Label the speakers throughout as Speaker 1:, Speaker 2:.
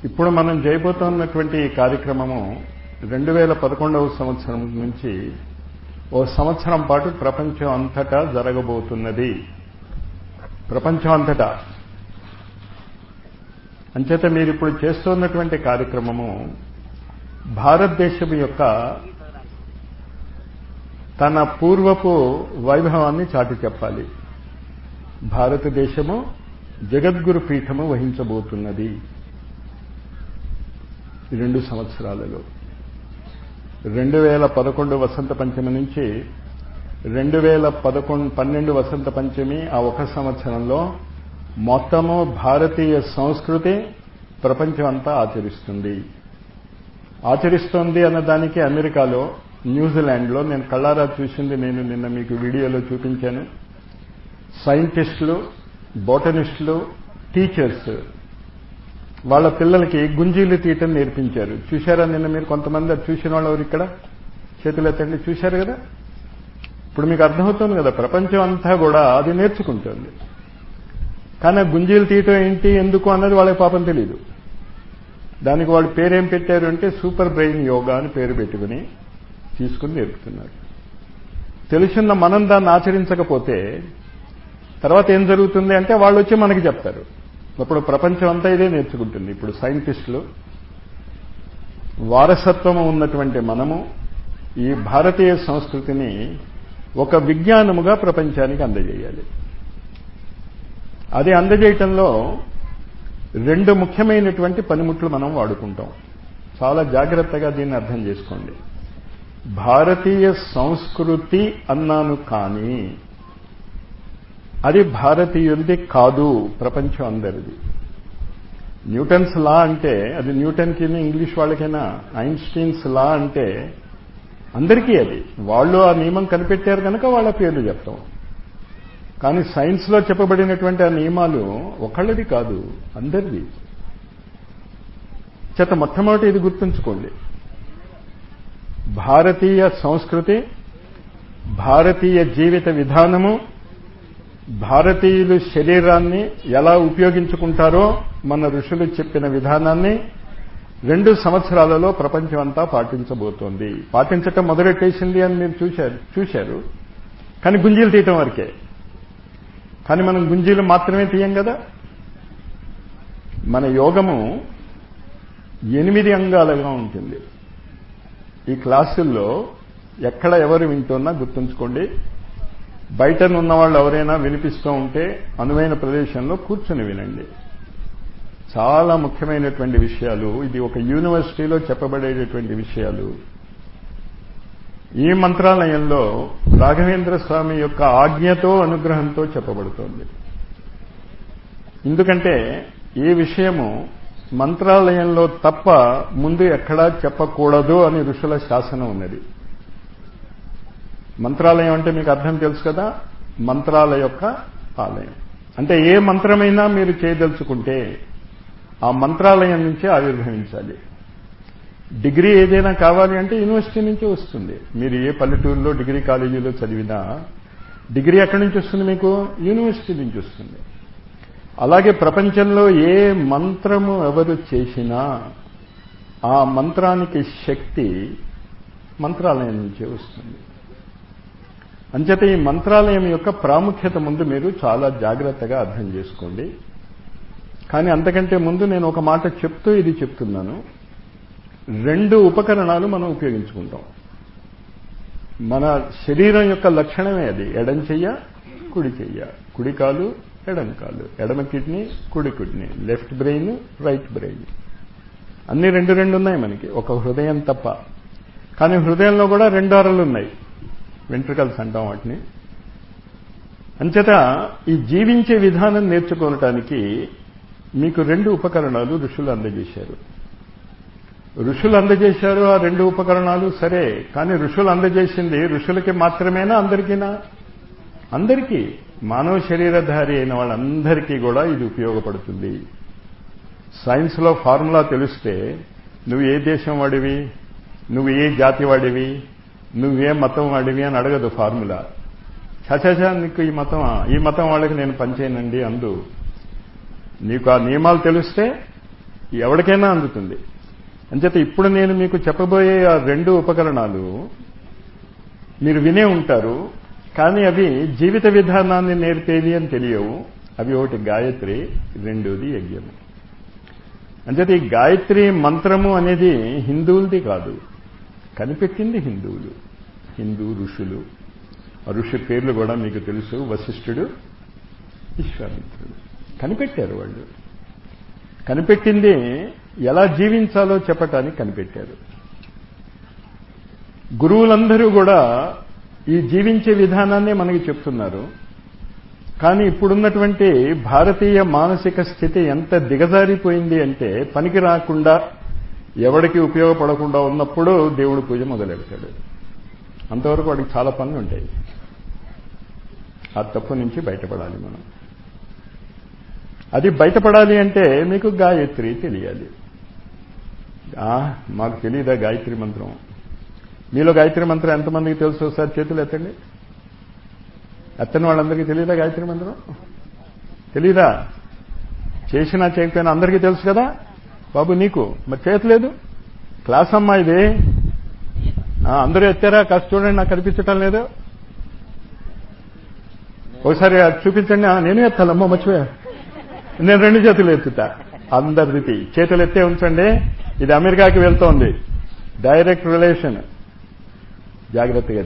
Speaker 1: ఇప్పుడు మనం చేయబోతున్నటువంటి ఈ కార్యక్రమము రెండు వేల పదకొండవ సంవత్సరం నుంచి ఓ సంవత్సరం పాటు ప్రపంచం అంతటా జరగబోతున్నది ప్రపంచం అంతటా అంచేత మీరు ఇప్పుడు చేస్తున్నటువంటి కార్యక్రమము భారతదేశం యొక్క తన పూర్వపు వైభవాన్ని చాటి చెప్పాలి భారతదేశము జగద్గురు పీఠము వహించబోతున్నది రెండు సంవత్సరాలలో రెండు వేల పదకొండు వసంత పంచమి నుంచి రెండు వేల పదకొండు పన్నెండు వసంత పంచమి ఆ ఒక సంవత్సరంలో మొత్తము భారతీయ సంస్కృతి ప్రపంచం అంతా ఆచరిస్తుంది ఆచరిస్తోంది అన్నదానికి అమెరికాలో న్యూజిలాండ్లో నేను కళ్ళారా చూసింది నేను నిన్న మీకు వీడియోలో చూపించాను సైంటిస్టులు బోటనిస్టులు టీచర్స్ వాళ్ళ పిల్లలకి గుంజీలు తీయటం నేర్పించారు చూశారా నిన్న మీరు కొంతమంది అది చూసిన వాళ్ళు ఎవరు ఇక్కడ చేతులు ఎత్తండి చూశారు కదా ఇప్పుడు మీకు అర్థమవుతుంది కదా ప్రపంచం అంతా కూడా అది నేర్చుకుంటుంది కానీ గుంజీలు తీయటం ఏంటి ఎందుకు అన్నది వాళ్ళకి పాపం తెలియదు దానికి వాళ్ళు పేరేం పెట్టారు అంటే సూపర్ బ్రెయిన్ యోగా అని పేరు పెట్టుకుని తీసుకుని నేర్పుతున్నారు తెలుసున్న మనం దాన్ని ఆచరించకపోతే తర్వాత ఏం జరుగుతుంది అంటే వాళ్ళు వచ్చి మనకి చెప్తారు అప్పుడు ప్రపంచం అంతా ఇదే నేర్చుకుంటుంది ఇప్పుడు సైంటిస్టులు వారసత్వం ఉన్నటువంటి మనము ఈ భారతీయ సంస్కృతిని ఒక విజ్ఞానముగా ప్రపంచానికి అందజేయాలి అది అందజేయటంలో రెండు ముఖ్యమైనటువంటి పనిముట్లు మనం వాడుకుంటాం చాలా జాగ్రత్తగా దీన్ని అర్థం చేసుకోండి భారతీయ సంస్కృతి అన్నాను కానీ అది భారతీయులది కాదు ప్రపంచం అందరిది న్యూటన్స్ లా అంటే అది న్యూటన్కి ఇంగ్లీష్ వాళ్ళకైనా ఐన్స్టీన్స్ లా అంటే అందరికీ అది వాళ్ళు ఆ నియమం కనిపెట్టారు కనుక వాళ్ళ పేర్లు చెప్తాం కానీ సైన్స్లో చెప్పబడినటువంటి ఆ నియమాలు ఒకళ్ళది కాదు అందరిది చేత మొట్టమొదటి ఇది గుర్తుంచుకోండి భారతీయ సంస్కృతి భారతీయ జీవిత విధానము భారతీయులు శరీరాన్ని ఎలా ఉపయోగించుకుంటారో మన ఋషులు చెప్పిన విధానాన్ని రెండు సంవత్సరాలలో ప్రపంచం అంతా పాటించబోతోంది పాటించటం మొదలెట్టేసింది అని మీరు చూశారు చూశారు కానీ గుంజీలు తీయటం వరకే కానీ మనం గుంజీలు మాత్రమే తీయం కదా మన యోగము ఎనిమిది అంగాలుగా ఉంటుంది ఈ క్లాసుల్లో ఎక్కడ ఎవరు వింటున్నా గుర్తుంచుకోండి బయట ఉన్న వాళ్ళు ఎవరైనా వినిపిస్తూ ఉంటే అనువైన ప్రదేశంలో కూర్చొని వినండి చాలా ముఖ్యమైనటువంటి విషయాలు ఇది ఒక యూనివర్సిటీలో చెప్పబడేటటువంటి విషయాలు ఈ మంత్రాలయంలో రాఘవేంద్ర స్వామి యొక్క ఆజ్ఞతో అనుగ్రహంతో చెప్పబడుతోంది ఎందుకంటే ఈ విషయము మంత్రాలయంలో తప్ప ముందు ఎక్కడా చెప్పకూడదు అని ఋషుల శాసనం ఉన్నది మంత్రాలయం అంటే మీకు అర్థం తెలుసు కదా మంత్రాల యొక్క ఆలయం అంటే ఏ మంత్రమైనా మీరు చేయదలుచుకుంటే ఆ మంత్రాలయం నుంచే ఆవిర్భవించాలి డిగ్రీ ఏదైనా కావాలి అంటే యూనివర్సిటీ నుంచే వస్తుంది మీరు ఏ పల్లెటూరులో డిగ్రీ కాలేజీలో చదివినా డిగ్రీ ఎక్కడి నుంచి వస్తుంది మీకు యూనివర్సిటీ నుంచి వస్తుంది అలాగే ప్రపంచంలో ఏ మంత్రము ఎవరు చేసినా ఆ మంత్రానికి శక్తి మంత్రాలయం నుంచే వస్తుంది అంచేత ఈ మంత్రాలయం యొక్క ప్రాముఖ్యత ముందు మీరు చాలా జాగ్రత్తగా అర్థం చేసుకోండి కానీ అంతకంటే ముందు నేను ఒక మాట చెప్తూ ఇది చెప్తున్నాను రెండు ఉపకరణాలు మనం ఉపయోగించుకుంటాం మన శరీరం యొక్క లక్షణమే అది ఎడం చెయ్య కుడి చెయ్య కుడి కాలు ఎడం కాలు ఎడమ కిడ్నీ కుడి kidney left brain right brain అన్ని రెండు రెండు ఉన్నాయి మనకి ఒక హృదయం తప్ప కానీ హృదయంలో కూడా రెండు అరలు ఉన్నాయి వెంట్రుకల్స్ అంటాం వాటిని అంచేత ఈ జీవించే విధానం నేర్చుకోవటానికి మీకు రెండు ఉపకరణాలు ఋషులు అందజేశారు ఋషులు అందజేశారు ఆ రెండు ఉపకరణాలు సరే కానీ ఋషులు అందజేసింది ఋషులకి మాత్రమేనా అందరికీనా అందరికీ మానవ శరీరధారి అయిన వాళ్ళందరికీ కూడా ఇది ఉపయోగపడుతుంది సైన్స్లో ఫార్ములా తెలిస్తే నువ్వు ఏ దేశం వాడివి నువ్వు ఏ జాతి వాడివి నువ్వే మతం వాడివి అని అడగదు ఫార్ములా చచచా నీకు ఈ మతం ఈ మతం వాళ్ళకి నేను పనిచేయనండి అందు నీకు ఆ నియమాలు తెలిస్తే ఎవరికైనా అందుతుంది అంచేత ఇప్పుడు నేను మీకు చెప్పబోయే ఆ రెండు ఉపకరణాలు మీరు వినే ఉంటారు కానీ అవి జీవిత విధానాన్ని నేర్పేవి అని తెలియవు అవి ఒకటి గాయత్రి రెండోది యజ్ఞము అంచేత ఈ గాయత్రి మంత్రము అనేది హిందువులది కాదు కనిపెట్టింది హిందువులు హిందూ ఋషులు ఆ ఋషి పేర్లు కూడా మీకు తెలుసు వశిష్ఠుడు విశ్వామిత్రుడు కనిపెట్టారు వాళ్ళు కనిపెట్టింది ఎలా జీవించాలో చెప్పటానికి కనిపెట్టారు గురువులందరూ కూడా ఈ జీవించే విధానాన్ని మనకి చెప్తున్నారు కానీ ఇప్పుడున్నటువంటి భారతీయ మానసిక స్థితి ఎంత దిగజారిపోయింది అంటే పనికి రాకుండా ఎవడికి ఉపయోగపడకుండా ఉన్నప్పుడు దేవుడి పూజ మొదలెడతాడు అంతవరకు వాడికి చాలా పనులు ఉంటాయి ఆ తప్పు నుంచి బయటపడాలి మనం అది బయటపడాలి అంటే మీకు గాయత్రి తెలియాలి మాకు తెలియదా గాయత్రి మంత్రం మీలో గాయత్రి మంత్రం ఎంతమందికి తెలుసు సార్ చేతులు ఎత్తండి ఎత్తని వాళ్ళందరికీ తెలియదా గాయత్రి మంత్రం తెలీదా చేసినా చేయకపోయినా అందరికీ తెలుసు కదా బాబు నీకు మరి చేయట్లేదు క్లాస్ అమ్మా ఇది అందరూ ఎత్తారా కాస్త చూడండి నాకు కనిపించటం లేదు ఒకసారి చూపించండి నేను ఎత్తాలమ్మా మర్చిపోయా నేను రెండు చేతులు ఎత్తుతా అందరిది చేతులు ఎత్తే ఉంచండి ఇది అమెరికాకి వెళ్తోంది డైరెక్ట్ రిలేషన్ జాగ్రత్తగా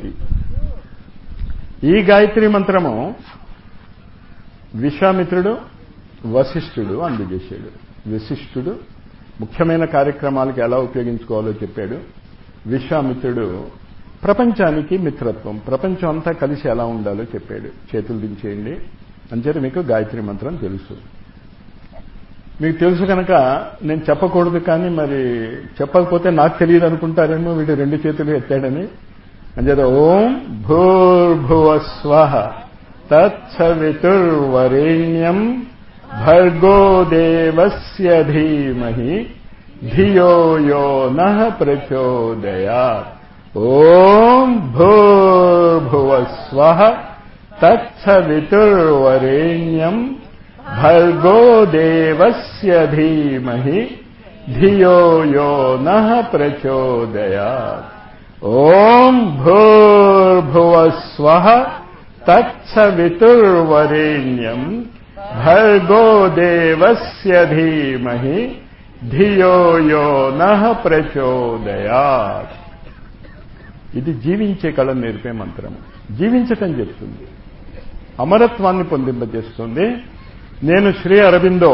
Speaker 1: ఈ గాయత్రి మంత్రము విశ్వామిత్రుడు వశిష్ఠుడు అందజేశాడు వశిష్ఠుడు ముఖ్యమైన కార్యక్రమాలకు ఎలా ఉపయోగించుకోవాలో చెప్పాడు విశ్వామిత్రుడు ప్రపంచానికి మిత్రత్వం ప్రపంచం అంతా కలిసి ఎలా ఉండాలో చెప్పాడు చేతులు దించేయండి అంచేత మీకు గాయత్రి మంత్రం తెలుసు మీకు తెలుసు కనుక నేను చెప్పకూడదు కానీ మరి చెప్పకపోతే నాకు తెలియదు అనుకుంటారేమో వీడు రెండు చేతులు ఎత్తాడని అంచేత ఓం భూర్భువ స్వహ తత్సవితుర్వరేణ్యం భర్గో దేవస్య ధీమహి ధియో యో నః ప్రచోదయాత్ ఓం భూర్భువ స్వహ తత్సవితుర్వరేణ్యం భర్గో దేవస్య ధీమహి ధియో యో నః ప్రచోదయాత్ ఓం భూర్భువ స్వహ తత్సవితుర్వరేణ్యం భర్గో దేవస్య ధీమహి ధియో యో నః ప్రచోదయాత్ ఇది జీవించే కళ నేర్పే మంత్రము జీవించటం చెప్తుంది అమరత్వాన్ని పొందింపజేస్తుంది నేను శ్రీ అరవిందో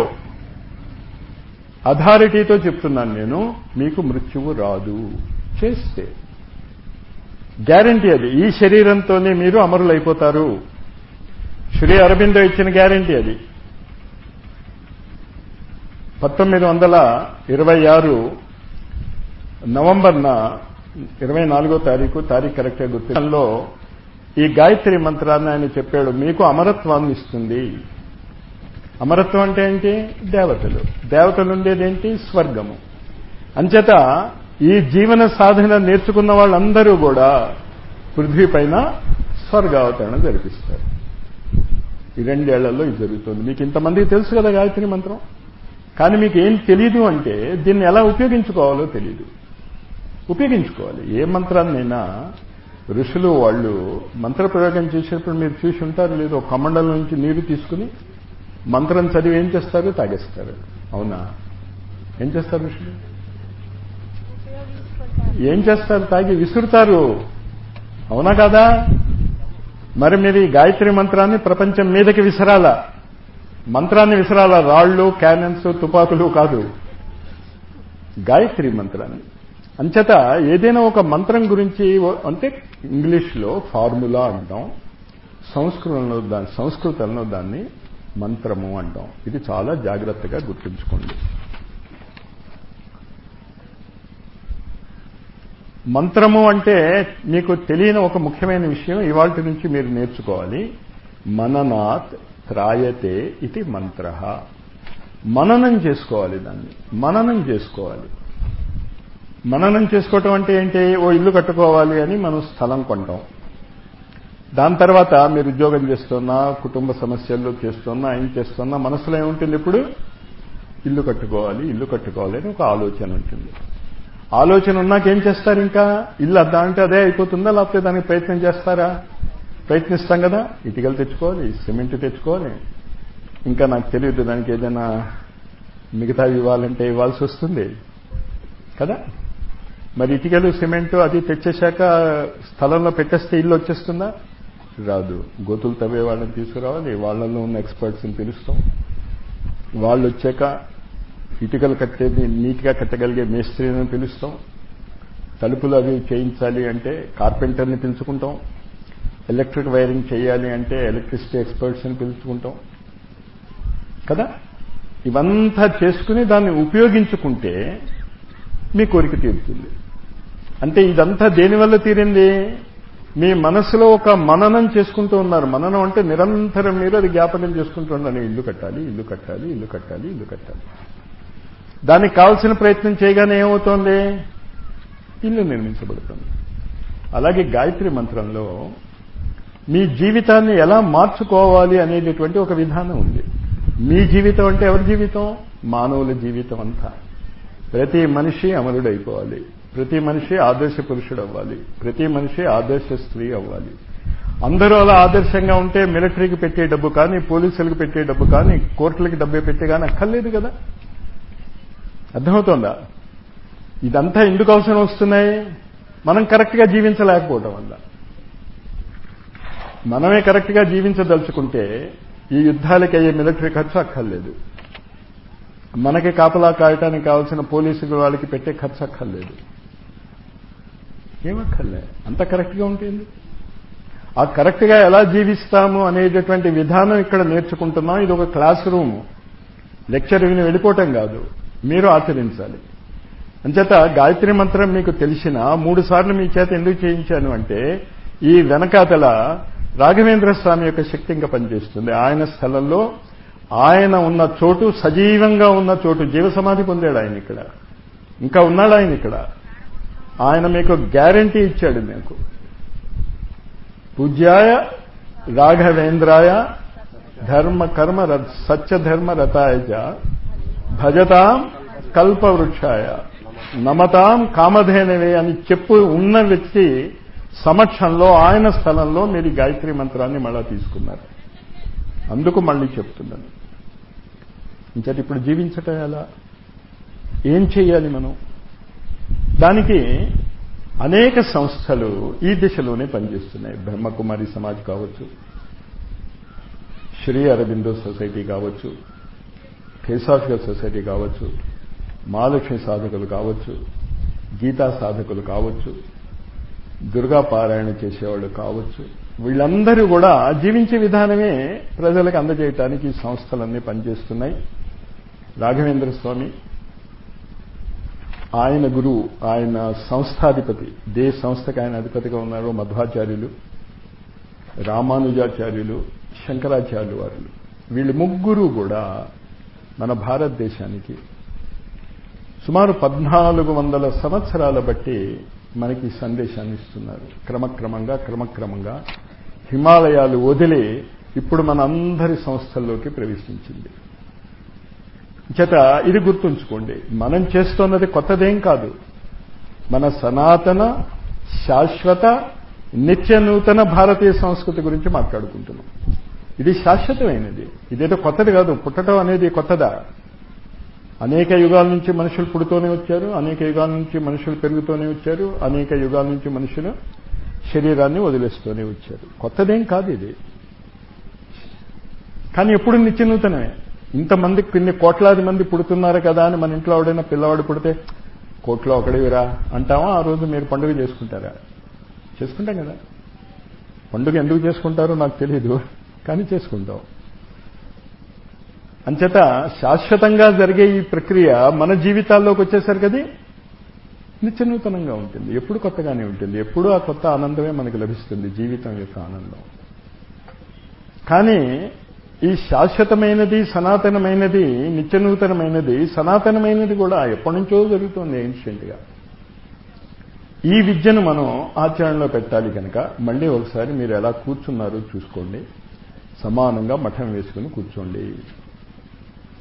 Speaker 1: అథారిటీతో చెప్తున్నాను నేను మీకు మృత్యువు రాదు చేస్తే గ్యారంటీ అది ఈ శరీరంతోనే మీరు అమరులైపోతారు శ్రీ అరవిందో ఇచ్చిన గ్యారంటీ అది పంతొమ్మిది వందల ఇరవై ఆరు నవంబర్న ఇరవై నాలుగో తారీఖు తారీఖు కరెక్ట్గా గుర్తులో ఈ గాయత్రి మంత్రాన్ని ఆయన చెప్పాడు మీకు అమరత్వాన్ని ఇస్తుంది అమరత్వం అంటే ఏంటి దేవతలు దేవతలు ఉండేదేంటి స్వర్గము అంచేత ఈ జీవన సాధన నేర్చుకున్న వాళ్ళందరూ కూడా పృథ్వీ పైన స్వర్గావతరణ జరిపిస్తారు ఈ రెండేళ్లలో ఇది జరుగుతుంది మీకు ఇంతమందికి తెలుసు కదా గాయత్రి మంత్రం కానీ మీకు ఏం తెలీదు అంటే దీన్ని ఎలా ఉపయోగించుకోవాలో తెలీదు ఉపయోగించుకోవాలి ఏ మంత్రాన్నైనా ఋషులు వాళ్ళు మంత్రప్రయోగం చేసేటప్పుడు మీరు చూసి ఉంటారు లేదు ఒక కమండలం నుంచి నీరు తీసుకుని మంత్రం చదివి ఏం చేస్తారు తాగేస్తారు అవునా ఏం చేస్తారు ఋషులు ఏం చేస్తారు తాగి విసురుతారు అవునా కదా మరి మీరు ఈ గాయత్రి మంత్రాన్ని ప్రపంచం మీదకి విసరాలా మంత్రాన్ని విసరాలా రాళ్ళు క్యానన్స్ తుపాకులు కాదు గాయత్రి మంత్రాన్ని అంచేత ఏదైనా ఒక మంత్రం గురించి అంటే ఇంగ్లీష్లో ఫార్ములా అంటాం సంస్కృతంలో దాన్ని సంస్కృతంలో దాన్ని మంత్రము అంటాం ఇది చాలా జాగ్రత్తగా గుర్తుంచుకోండి మంత్రము అంటే మీకు తెలియని ఒక ముఖ్యమైన విషయం ఇవాళ నుంచి మీరు నేర్చుకోవాలి మననాత్ త్రాయతే ఇది మంత్ర మననం చేసుకోవాలి దాన్ని మననం చేసుకోవాలి మననం చేసుకోవటం అంటే ఏంటి ఓ ఇల్లు కట్టుకోవాలి అని మనం స్థలం కొంటాం దాని తర్వాత మీరు ఉద్యోగం చేస్తున్నా కుటుంబ సమస్యల్లో చేస్తున్నా ఏం చేస్తున్నా మనసులో ఏముంటుంది ఇప్పుడు ఇల్లు కట్టుకోవాలి ఇల్లు కట్టుకోవాలి అని ఒక ఆలోచన ఉంటుంది ఆలోచన ఉన్నాక ఏం చేస్తారు ఇంకా ఇల్లు అద్దా అంటే అదే అయిపోతుందా లేకపోతే దానికి ప్రయత్నం చేస్తారా ప్రయత్నిస్తాం కదా ఇటుకలు తెచ్చుకోవాలి సిమెంట్ తెచ్చుకోవాలి ఇంకా నాకు తెలియదు దానికి ఏదైనా మిగతా ఇవ్వాలంటే ఇవ్వాల్సి వస్తుంది కదా మరి ఇటుకలు సిమెంట్ అది తెచ్చేశాక స్థలంలో పెట్టేస్తే ఇల్లు వచ్చేస్తుందా రాదు గోతులు తవ్వే వాళ్ళని తీసుకురావాలి వాళ్ళల్లో ఉన్న ఎక్స్పర్ట్స్ని పిలుస్తాం వాళ్ళు వచ్చాక ఇటుకలు కట్టేది నీట్గా కట్టగలిగే మేస్త్రిని పిలుస్తాం తలుపులు అవి చేయించాలి అంటే కార్పెంటర్ని పిలుచుకుంటాం ఎలక్ట్రిక్ వైరింగ్ చేయాలి అంటే ఎలక్ట్రిసిటీ ఎక్స్పర్ట్స్ని పిలుచుకుంటాం కదా ఇవంతా చేసుకుని దాన్ని ఉపయోగించుకుంటే మీ కోరిక తీరుతుంది అంటే ఇదంతా దేనివల్ల తీరింది మీ మనసులో ఒక మననం చేసుకుంటూ ఉన్నారు మననం అంటే నిరంతరం మీరు అది జ్ఞాపకం చేసుకుంటూ ఉన్నారు ఇల్లు కట్టాలి ఇల్లు కట్టాలి ఇల్లు కట్టాలి ఇల్లు కట్టాలి దానికి కావాల్సిన ప్రయత్నం చేయగానే ఏమవుతోంది ఇల్లు నిర్మించబడుతుంది అలాగే గాయత్రి మంత్రంలో మీ జీవితాన్ని ఎలా మార్చుకోవాలి అనేటటువంటి ఒక విధానం ఉంది మీ జీవితం అంటే ఎవరి జీవితం మానవుల జీవితం అంతా ప్రతి మనిషి అమరుడైపోవాలి ప్రతి మనిషి ఆదర్శ పురుషుడు అవ్వాలి ప్రతి మనిషి ఆదర్శ స్త్రీ అవ్వాలి అందరూ అలా ఆదర్శంగా ఉంటే మిలిటరీకి పెట్టే డబ్బు కానీ పోలీసులకు పెట్టే డబ్బు కానీ కోర్టులకి డబ్బు పెట్టే కానీ అక్కర్లేదు కదా అర్థమవుతోందా ఇదంతా ఎందుకు అవసరం వస్తున్నాయి మనం కరెక్ట్గా జీవించలేకపోవడం వల్ల మనమే కరెక్ట్గా జీవించదలుచుకుంటే ఈ యుద్ధాలకి అయ్యే మిలిటరీ ఖర్చు అక్కర్లేదు మనకి కాపలా కాయటానికి కావాల్సిన పోలీసులు వాళ్ళకి పెట్టే ఖర్చు అక్కర్లేదు ఏమక్కర్లే అంత కరెక్ట్గా ఉంటుంది ఆ కరెక్ట్గా ఎలా జీవిస్తాము అనేటటువంటి విధానం ఇక్కడ నేర్చుకుంటున్నాం ఇది ఒక క్లాస్ రూమ్ లెక్చర్ విని వెళ్ళిపోవటం కాదు మీరు ఆచరించాలి అంచేత గాయత్రి మంత్రం మీకు తెలిసిన మూడు సార్లు మీ చేత ఎందుకు చేయించాను అంటే ఈ వెనకాతల రాఘవేంద్ర స్వామి యొక్క శక్తి ఇంకా పనిచేస్తుంది ఆయన స్థలంలో ఆయన ఉన్న చోటు సజీవంగా ఉన్న చోటు జీవ సమాధి పొందాడు ఆయన ఇక్కడ ఇంకా ఉన్నాడు ఆయన ఇక్కడ ఆయన మీకు గ్యారంటీ ఇచ్చాడు మీకు పూజ్యాయ రాఘవేంద్రాయ ధర్మ కర్మ సత్యధర్మ రతాయ భజతాం కల్పవృక్షాయ నమతాం కామధేనవే అని చెప్పు ఉన్న వ్యక్తి సమక్షంలో ఆయన స్థలంలో మీరు గాయత్రి మంత్రాన్ని మళ్ళా తీసుకున్నారు అందుకు మళ్ళీ చెప్తున్నాను ఇంకటి ఇప్పుడు జీవించటం ఎలా ఏం చేయాలి మనం దానికి అనేక సంస్థలు ఈ దిశలోనే పనిచేస్తున్నాయి బ్రహ్మకుమారి సమాజ్ కావచ్చు శ్రీ అరబిందో సొసైటీ కావచ్చు ఫేసాఫికల్ సొసైటీ కావచ్చు మహాలక్ష్మి సాధకులు కావచ్చు గీతా సాధకులు కావచ్చు దుర్గా పారాయణ చేసేవాళ్ళు కావచ్చు వీళ్ళందరూ కూడా జీవించే విధానమే ప్రజలకు అందజేయటానికి ఈ సంస్థలన్నీ పనిచేస్తున్నాయి రాఘవేంద్ర స్వామి ఆయన గురువు ఆయన సంస్థాధిపతి దే సంస్థకి ఆయన అధిపతిగా ఉన్నారు మధ్వాచార్యులు రామానుజాచార్యులు శంకరాచార్యులు వారు వీళ్ళు ముగ్గురు కూడా మన భారతదేశానికి సుమారు పద్నాలుగు వందల సంవత్సరాల బట్టి మనకి సందేశాన్ని ఇస్తున్నారు క్రమక్రమంగా క్రమక్రమంగా హిమాలయాలు వదిలి ఇప్పుడు మన అందరి సంస్థల్లోకి ప్రవేశించింది చేత ఇది గుర్తుంచుకోండి మనం చేస్తున్నది కొత్తదేం కాదు మన సనాతన శాశ్వత నిత్య నూతన భారతీయ సంస్కృతి గురించి మాట్లాడుకుంటున్నాం ఇది శాశ్వతమైనది ఇదేదో కొత్తది కాదు పుట్టడం అనేది కొత్తదా అనేక యుగాల నుంచి మనుషులు పుడుతూనే వచ్చారు అనేక యుగాల నుంచి మనుషులు పెరుగుతూనే వచ్చారు అనేక యుగాల నుంచి మనుషులు శరీరాన్ని వదిలేస్తూనే వచ్చారు కొత్తదేం కాదు ఇది కానీ ఎప్పుడు నిత్య నూతనమే ఇంతమంది కొన్ని కోట్లాది మంది పుడుతున్నారు కదా అని మన ఇంట్లో ఎవడైనా పిల్లవాడు పుడితే కోట్లో ఒకడివిరా అంటామా ఆ రోజు మీరు పండుగ చేసుకుంటారా చేసుకుంటాం కదా పండుగ ఎందుకు చేసుకుంటారో నాకు తెలియదు కానీ చేసుకుంటాం అంచేత శాశ్వతంగా జరిగే ఈ ప్రక్రియ మన జీవితాల్లోకి వచ్చేసరికి అది నిత్యనూతనంగా ఉంటుంది ఎప్పుడు కొత్తగానే ఉంటుంది ఎప్పుడూ ఆ కొత్త ఆనందమే మనకు లభిస్తుంది జీవితం యొక్క ఆనందం కానీ ఈ శాశ్వతమైనది సనాతనమైనది నిత్యనూతనమైనది సనాతనమైనది కూడా ఎప్పటి నుంచో జరుగుతుంది ఏన్షియంట్గా ఈ విద్యను మనం ఆచరణలో పెట్టాలి కనుక మళ్ళీ ఒకసారి మీరు ఎలా కూర్చున్నారో చూసుకోండి సమానంగా మఠం వేసుకుని కూర్చోండి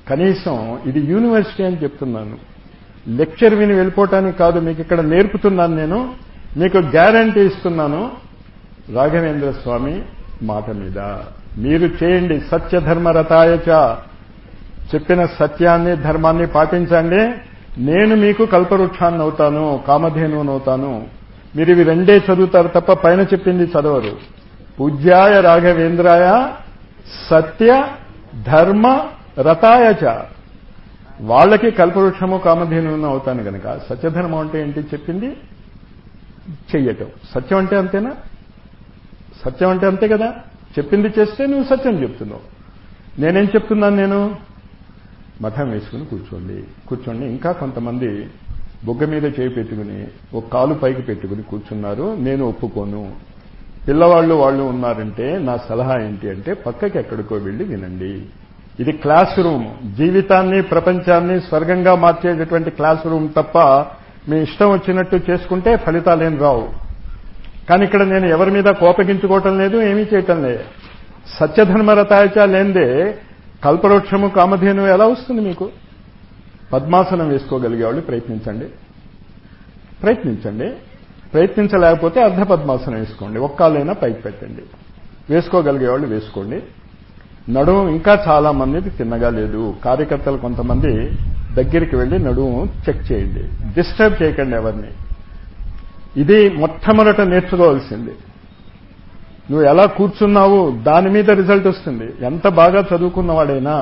Speaker 1: కనీసం ఇది యూనివర్సిటీ అని చెప్తున్నాను లెక్చర్ విని వెళ్ళిపోవటానికి కాదు మీకు ఇక్కడ నేర్పుతున్నాను నేను మీకు గ్యారంటీ ఇస్తున్నాను రాఘవేంద్ర స్వామి మాట మీద మీరు చేయండి సత్యధర్మ రథాయచ చెప్పిన సత్యాన్ని ధర్మాన్ని పాటించండి నేను మీకు కల్పవృక్షాన్ని అవుతాను కామధేనువుని అవుతాను మీరు ఇవి రెండే చదువుతారు తప్ప పైన చెప్పింది చదవరు పూజ్యాయ రాఘవేంద్రాయ సత్య ధర్మ రథాయచ వాళ్ళకి కల్పవృక్షము కామధేనువును అవుతాను కనుక సత్యధర్మం అంటే ఏంటి చెప్పింది చెయ్యటం సత్యం అంటే అంతేనా సత్యం అంటే అంతే కదా చెప్పింది చేస్తే నువ్వు సత్యం చెప్తున్నావు నేనేం చెప్తున్నాను నేను మఠం వేసుకుని కూర్చోండి కూర్చోండి ఇంకా కొంతమంది బొగ్గ మీద చేయి పెట్టుకుని ఒక కాలు పైకి పెట్టుకుని కూర్చున్నారు నేను ఒప్పుకోను పిల్లవాళ్ళు వాళ్ళు ఉన్నారంటే నా సలహా ఏంటి అంటే పక్కకి ఎక్కడికో వెళ్ళి వినండి ఇది క్లాస్ రూమ్ జీవితాన్ని ప్రపంచాన్ని స్వర్గంగా మార్చేటటువంటి క్లాస్ రూమ్ తప్ప మీ ఇష్టం వచ్చినట్టు చేసుకుంటే ఫలితాలేం రావు కానీ ఇక్కడ నేను ఎవరి మీద కోపగించుకోవటం లేదు ఏమీ చేయటం లేదు సత్యధర్మరతాయచ లేందే కల్పవృక్షము కామధేను ఎలా వస్తుంది మీకు పద్మాసనం వేసుకోగలిగే వాళ్ళు ప్రయత్నించండి ప్రయత్నించండి ప్రయత్నించలేకపోతే అర్ధ పద్మాసనం వేసుకోండి ఒక్కాలైనా పైకి పెట్టండి వేసుకోగలిగే వాళ్ళు వేసుకోండి నడుము ఇంకా చాలా మందికి తిన్నగా లేదు కార్యకర్తలు కొంతమంది దగ్గరికి వెళ్ళి నడుము చెక్ చేయండి డిస్టర్బ్ చేయకండి ఎవరిని ఇది మొట్టమొదట నేర్చుకోవాల్సింది నువ్వు ఎలా కూర్చున్నావు దాని మీద రిజల్ట్ వస్తుంది ఎంత బాగా చదువుకున్నవాడైనా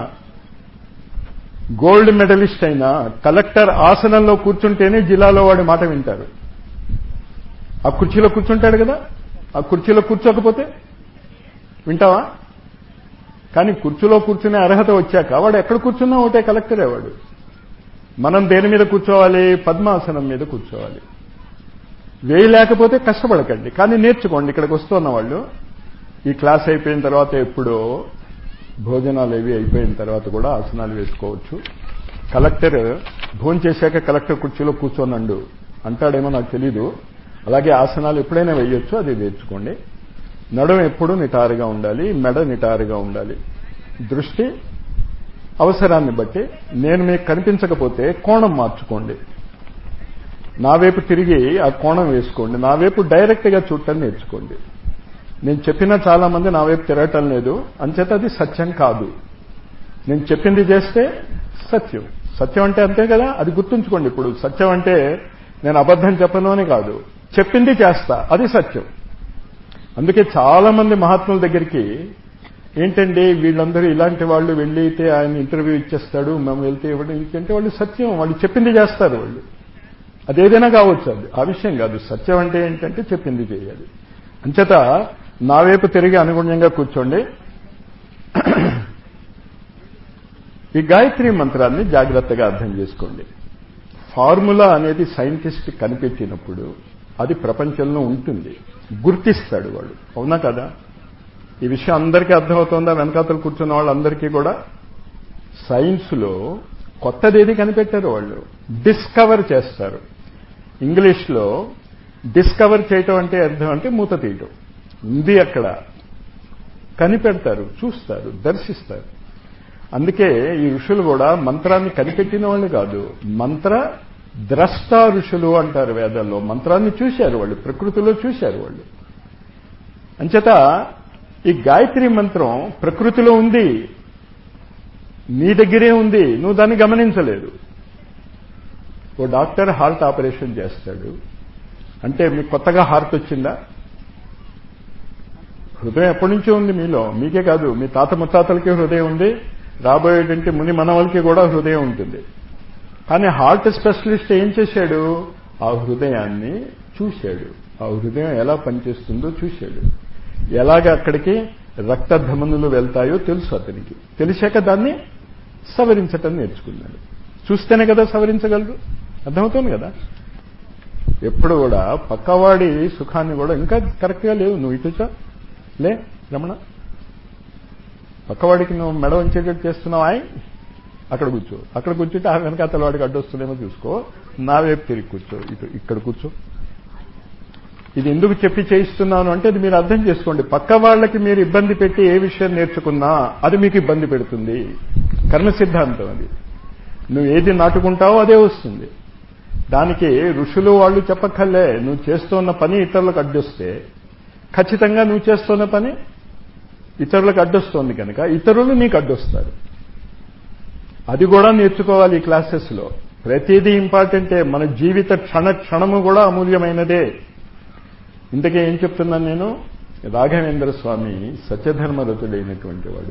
Speaker 1: గోల్డ్ మెడలిస్ట్ అయినా కలెక్టర్ ఆసనంలో కూర్చుంటేనే జిల్లాలో వాడి మాట వింటారు ఆ కుర్చీలో కూర్చుంటాడు కదా ఆ కుర్చీలో కూర్చోకపోతే వింటావా కానీ కుర్చీలో కూర్చునే అర్హత వచ్చాక వాడు ఎక్కడ కూర్చున్నా ఒకటే కలెక్టరే వాడు మనం దేని మీద కూర్చోవాలి పద్మాసనం మీద కూర్చోవాలి వేయలేకపోతే కష్టపడకండి కానీ నేర్చుకోండి ఇక్కడికి వస్తున్న వాళ్ళు ఈ క్లాస్ అయిపోయిన తర్వాత ఎప్పుడో భోజనాలు ఏవి అయిపోయిన తర్వాత కూడా ఆసనాలు వేసుకోవచ్చు కలెక్టర్ భోజనం చేశాక కలెక్టర్ కుర్చీలో కూర్చోనండు అంటాడేమో నాకు తెలీదు అలాగే ఆసనాలు ఎప్పుడైనా వేయొచ్చు అది నేర్చుకోండి నడుం ఎప్పుడూ నిటారుగా ఉండాలి మెడ నిటారుగా ఉండాలి దృష్టి అవసరాన్ని బట్టి నేను మీకు కనిపించకపోతే కోణం మార్చుకోండి నా వైపు తిరిగి ఆ కోణం వేసుకోండి నా వైపు డైరెక్ట్గా చూడటం నేర్చుకోండి నేను చెప్పిన చాలా మంది నా వైపు తిరగటం లేదు అంచేత అది సత్యం కాదు నేను చెప్పింది చేస్తే సత్యం సత్యం అంటే అంతే కదా అది గుర్తుంచుకోండి ఇప్పుడు సత్యం అంటే నేను అబద్ధం చెప్పను అని కాదు చెప్పింది చేస్తా అది సత్యం అందుకే చాలా మంది మహాత్ముల దగ్గరికి ఏంటండి వీళ్ళందరూ ఇలాంటి వాళ్ళు వెళ్ళితే ఆయన ఇంటర్వ్యూ ఇచ్చేస్తాడు మేము వెళ్తే ఇవ్వడం అంటే వాళ్ళు సత్యం వాళ్ళు చెప్పింది చేస్తారు వాళ్ళు అదేదైనా కావచ్చు అది ఆ విషయం కాదు సత్యం అంటే ఏంటంటే చెప్పింది చేయాలి అంచేత నా వైపు తిరిగి అనుగుణ్యంగా కూర్చోండి ఈ గాయత్రి మంత్రాన్ని జాగ్రత్తగా అర్థం చేసుకోండి ఫార్ములా అనేది సైంటిస్ట్ కనిపెట్టినప్పుడు అది ప్రపంచంలో ఉంటుంది గుర్తిస్తాడు వాడు అవునా కదా ఈ విషయం అందరికీ అర్థమవుతుందా వెనకాతలు కూర్చున్న వాళ్ళందరికీ కూడా సైన్స్లో కొత్తదేది కనిపెట్టారు వాళ్ళు డిస్కవర్ చేస్తారు ఇంగ్లీష్లో డిస్కవర్ చేయటం అంటే అర్థం అంటే మూత తీయటం ఉంది అక్కడ కనిపెడతారు చూస్తారు దర్శిస్తారు అందుకే ఈ ఋషులు కూడా మంత్రాన్ని కనిపెట్టిన వాళ్ళు కాదు మంత్ర ద్రష్ట ఋషులు అంటారు వేదాల్లో మంత్రాన్ని చూశారు వాళ్ళు ప్రకృతిలో చూశారు వాళ్ళు అంచేత ఈ గాయత్రి మంత్రం ప్రకృతిలో ఉంది నీ దగ్గరే ఉంది నువ్వు దాన్ని గమనించలేదు ఓ డాక్టర్ హార్ట్ ఆపరేషన్ చేస్తాడు అంటే మీకు కొత్తగా హార్ట్ వచ్చిందా హృదయం ఎప్పటి నుంచో ఉంది మీలో మీకే కాదు మీ తాత ముత్తాతలకి హృదయం ఉంది రాబోయేటువంటి ముని మనవలకి కూడా హృదయం ఉంటుంది కానీ హార్ట్ స్పెషలిస్ట్ ఏం చేశాడు ఆ హృదయాన్ని చూశాడు ఆ హృదయం ఎలా పనిచేస్తుందో చూశాడు ఎలాగ అక్కడికి రక్త ధమనులు వెళ్తాయో తెలుసు అతనికి తెలిసాక దాన్ని సవరించటం నేర్చుకున్నాడు చూస్తేనే కదా సవరించగలరు అర్థమవుతుంది కదా ఎప్పుడు కూడా పక్కవాడి సుఖాన్ని కూడా ఇంకా కరెక్ట్గా లేవు నువ్వు ఇటుచా లే రమణ పక్కవాడికి నువ్వు మెడ వంచేటట్టు చేస్తున్నావు ఆయ్ అక్కడ కూర్చో అక్కడ కూర్చుంటే ఆ వెనకాతల వాడికి అడ్డొస్తుందేమో చూసుకో నా వైపు తిరిగి కూర్చో ఇటు ఇక్కడ కూర్చో ఇది ఎందుకు చెప్పి చేయిస్తున్నాను అంటే అది మీరు అర్థం చేసుకోండి పక్క వాళ్ళకి మీరు ఇబ్బంది పెట్టి ఏ విషయం నేర్చుకున్నా అది మీకు ఇబ్బంది పెడుతుంది కర్మ సిద్ధాంతం అది నువ్వు ఏది నాటుకుంటావో అదే వస్తుంది దానికి ఋషులు వాళ్ళు చెప్పక్కర్లే నువ్వు చేస్తున్న పని ఇతరులకు అడ్డొస్తే ఖచ్చితంగా నువ్వు చేస్తున్న పని ఇతరులకు అడ్డొస్తోంది కనుక ఇతరులు నీకు అడ్డొస్తారు అది కూడా నేర్చుకోవాలి ఈ క్లాసెస్లో ప్రతిదీ ఇంపార్టెంటే మన జీవిత క్షణ క్షణము కూడా అమూల్యమైనదే ఇంతకీ ఏం చెప్తున్నాను నేను రాఘవేంద్ర స్వామి సత్యధర్మరతుడైనటువంటి వాడు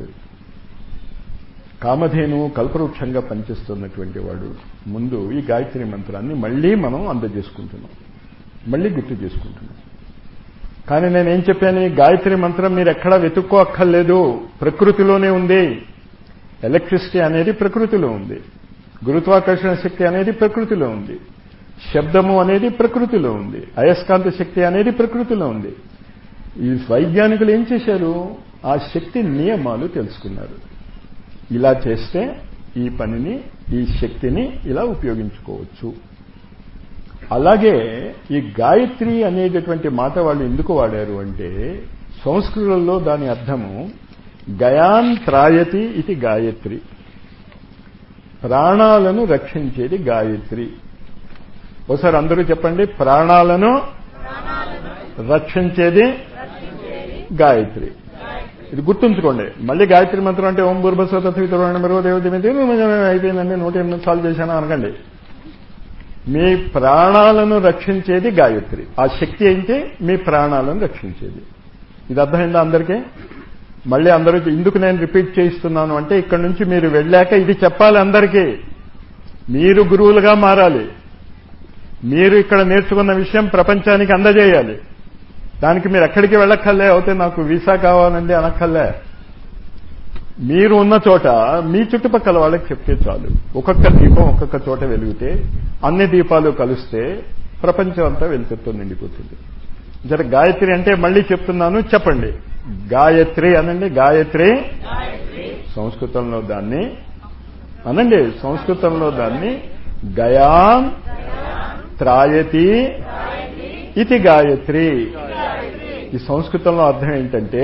Speaker 1: కామధేను కల్పవృక్షంగా పనిచేస్తున్నటువంటి వాడు ముందు ఈ గాయత్రి మంత్రాన్ని మళ్ళీ మనం అందజేసుకుంటున్నాం మళ్ళీ గుర్తు చేసుకుంటున్నాం కానీ నేనేం చెప్పాను ఈ గాయత్రి మంత్రం మీరు ఎక్కడా వెతుక్కో అక్కర్లేదు ప్రకృతిలోనే ఉంది ఎలక్ట్రిసిటీ అనేది ప్రకృతిలో ఉంది గురుత్వాకర్షణ శక్తి అనేది ప్రకృతిలో ఉంది శబ్దము అనేది ప్రకృతిలో ఉంది అయస్కాంత శక్తి అనేది ప్రకృతిలో ఉంది ఈ వైజ్ఞానికులు ఏం చేశారు ఆ శక్తి నియమాలు తెలుసుకున్నారు ఇలా చేస్తే ఈ పనిని ఈ శక్తిని ఇలా ఉపయోగించుకోవచ్చు అలాగే ఈ గాయత్రి అనేటటువంటి మాట వాళ్ళు ఎందుకు వాడారు అంటే సంస్కృతంలో దాని అర్థము గయాన్ త్రాయతి ఇది గాయత్రి ప్రాణాలను రక్షించేది గాయత్రి ఒకసారి అందరూ చెప్పండి ప్రాణాలను రక్షించేది గాయత్రి ఇది గుర్తుంచుకోండి మళ్ళీ గాయత్రి మంత్రం అంటే ఓం బుర్భస్వతృణ మరో దేవత అయిపోయిందండి నూట ఎనిమిది సార్లు చేశాను అనకండి మీ ప్రాణాలను రక్షించేది గాయత్రి ఆ శక్తి ఏంటి మీ ప్రాణాలను రక్షించేది ఇది అర్థమైందా అందరికీ మళ్ళీ అందరూ ఇందుకు నేను రిపీట్ చేయిస్తున్నాను అంటే ఇక్కడ నుంచి మీరు వెళ్ళాక ఇది చెప్పాలి అందరికీ మీరు గురువులుగా మారాలి మీరు ఇక్కడ నేర్చుకున్న విషయం ప్రపంచానికి అందజేయాలి దానికి మీరు ఎక్కడికి వెళ్ళక్కర్లే అయితే నాకు వీసా కావాలండి అనక్కర్లే మీరు ఉన్న చోట మీ చుట్టుపక్కల వాళ్ళకి చెప్తే చాలు ఒక్కొక్క దీపం ఒక్కొక్క చోట వెలిగితే అన్ని దీపాలు కలిస్తే ప్రపంచం అంతా వెలుతురుతో నిండిపోతుంది జర గాయత్రి అంటే మళ్ళీ చెప్తున్నాను చెప్పండి గాయత్రి అనండి గాయత్రి సంస్కృతంలో దాన్ని అనండి సంస్కృతంలో దాన్ని గయాం త్రాయతి ఇది గాయత్రి ఈ సంస్కృతంలో అర్థం ఏంటంటే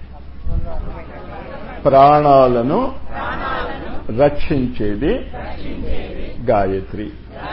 Speaker 1: ప్రాణాలను రక్షించేది గాయత్రి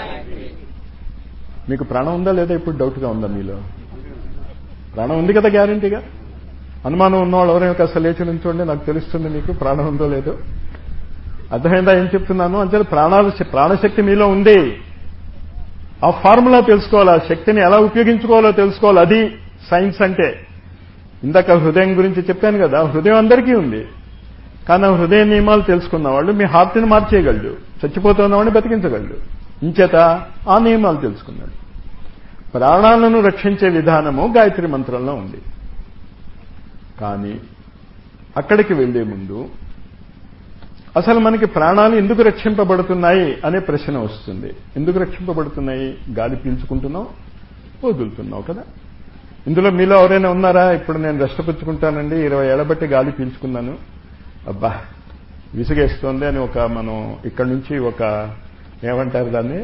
Speaker 1: మీకు ప్రాణం ఉందా లేదా ఇప్పుడు డౌట్గా ఉందా మీలో ప్రాణం ఉంది కదా గ్యారంటీగా అనుమానం ఉన్నవాళ్ళు ఎవరైనా కాస్త లేచి నుంచోండి నాకు తెలుస్తుంది మీకు ప్రాణం ఉందో లేదో అర్థమైందా ఏం చెప్తున్నాను అంటే ప్రాణాలు ప్రాణశక్తి మీలో ఉంది ఆ ఫార్ములా తెలుసుకోవాలి ఆ శక్తిని ఎలా ఉపయోగించుకోవాలో తెలుసుకోవాలి అది సైన్స్ అంటే ఇందాక హృదయం గురించి చెప్పాను కదా హృదయం అందరికీ ఉంది కానీ ఆ హృదయ నియమాలు తెలుసుకున్న వాళ్ళు మీ హార్ట్ని మార్చేయగలడు చచ్చిపోతున్న వాడిని బతికించగలడు ఇంచేత ఆ నియమాలు తెలుసుకున్నాడు ప్రాణాలను రక్షించే విధానము గాయత్రి మంత్రంలో ఉంది కానీ అక్కడికి వెళ్లే ముందు అసలు మనకి ప్రాణాలు ఎందుకు రక్షింపబడుతున్నాయి అనే ప్రశ్న వస్తుంది ఎందుకు రక్షింపబడుతున్నాయి గాలి పీల్చుకుంటున్నావు వదులుతున్నావు కదా ఇందులో మీలో ఎవరైనా ఉన్నారా ఇప్పుడు నేను రెష్టపుచ్చుకుంటానండి ఇరవై ఏళ్ల బట్టి గాలి పీల్చుకున్నాను అబ్బా విసుగేస్తోంది అని ఒక మనం ఇక్కడి నుంచి ఒక ఏమంటారు దాన్ని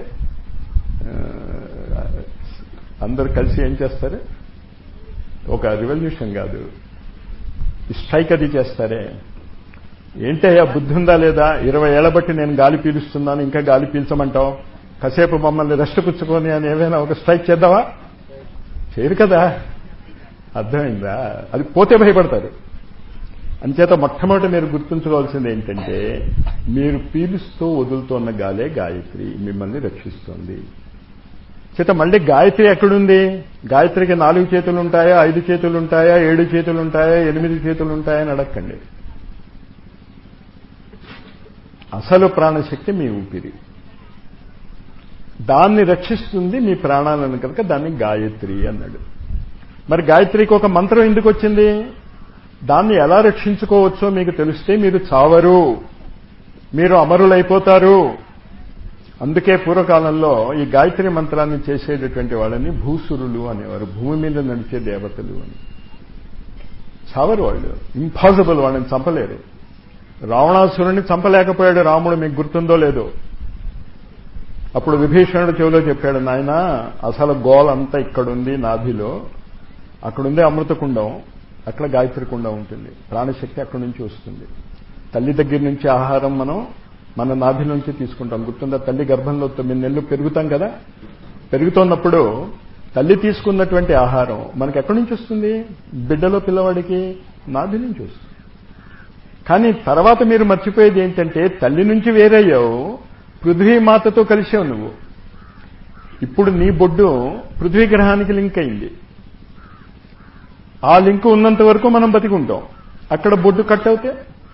Speaker 1: అందరు కలిసి ఏం చేస్తారు ఒక రివల్యూషన్ కాదు స్ట్రైక్ అది చేస్తారే ఏంటయ్యా బుద్ధి ఉందా లేదా ఇరవై ఏళ్ల బట్టి నేను గాలి పీలుస్తున్నాను ఇంకా గాలి పీల్చమంటావు కాసేపు మమ్మల్ని రెస్ట్ పుచ్చుకొని అని ఏమైనా ఒక స్ట్రైక్ చేద్దావా చేయరు కదా అర్థమైందా అది పోతే భయపడతారు అంచేత మొట్టమొదటి మీరు గుర్తుంచుకోవాల్సింది ఏంటంటే మీరు పీలుస్తూ వదులుతున్న గాలే గాయత్రి మిమ్మల్ని రక్షిస్తోంది చేత మళ్ళీ గాయత్రి ఎక్కడుంది గాయత్రికి నాలుగు చేతులు ఉంటాయా ఐదు చేతులు ఉంటాయా ఏడు చేతులు ఉంటాయా ఎనిమిది చేతులు ఉంటాయా అని అడగండి అసలు ప్రాణశక్తి మీ ఊపిరి దాన్ని రక్షిస్తుంది మీ ప్రాణాలను కనుక దాన్ని గాయత్రి అన్నాడు మరి గాయత్రికి ఒక మంత్రం ఎందుకు వచ్చింది దాన్ని ఎలా రక్షించుకోవచ్చో మీకు తెలిస్తే మీరు చావరు మీరు అమరులైపోతారు అందుకే పూర్వకాలంలో ఈ గాయత్రి మంత్రాన్ని చేసేటటువంటి వాళ్ళని భూసురులు అనేవారు భూమి మీద నడిచే దేవతలు అని చావరు వాళ్ళు ఇంపాసిబుల్ వాళ్ళని చంపలేరు రావణాసురుని చంపలేకపోయాడు రాముడు మీకు గుర్తుందో లేదో అప్పుడు విభీషణుడు చెవిలో చెప్పాడు నాయన అసలు గోల్ అంతా ఇక్కడుంది నాభిలో అక్కడుందే అమృతకుండం అక్కడ గాయత్రి కుండం ఉంటుంది ప్రాణశక్తి అక్కడి నుంచి వస్తుంది తల్లి దగ్గర నుంచి ఆహారం మనం మన నాభి నుంచి తీసుకుంటాం గుర్తుందా తల్లి గర్భంలో తొమ్మిది నెలలు పెరుగుతాం కదా పెరుగుతున్నప్పుడు తల్లి తీసుకున్నటువంటి ఆహారం మనకి ఎక్కడి నుంచి వస్తుంది బిడ్డలో పిల్లవాడికి నాభి నుంచి వస్తుంది కానీ తర్వాత మీరు మర్చిపోయేది ఏంటంటే తల్లి నుంచి వేరయ్యావు పృథ్వీ మాతతో కలిసావు నువ్వు ఇప్పుడు నీ బొడ్డు పృథ్వీ గ్రహానికి లింక్ అయింది ఆ లింక్ ఉన్నంత వరకు మనం బతికుంటాం అక్కడ బొడ్డు కట్ అవుతే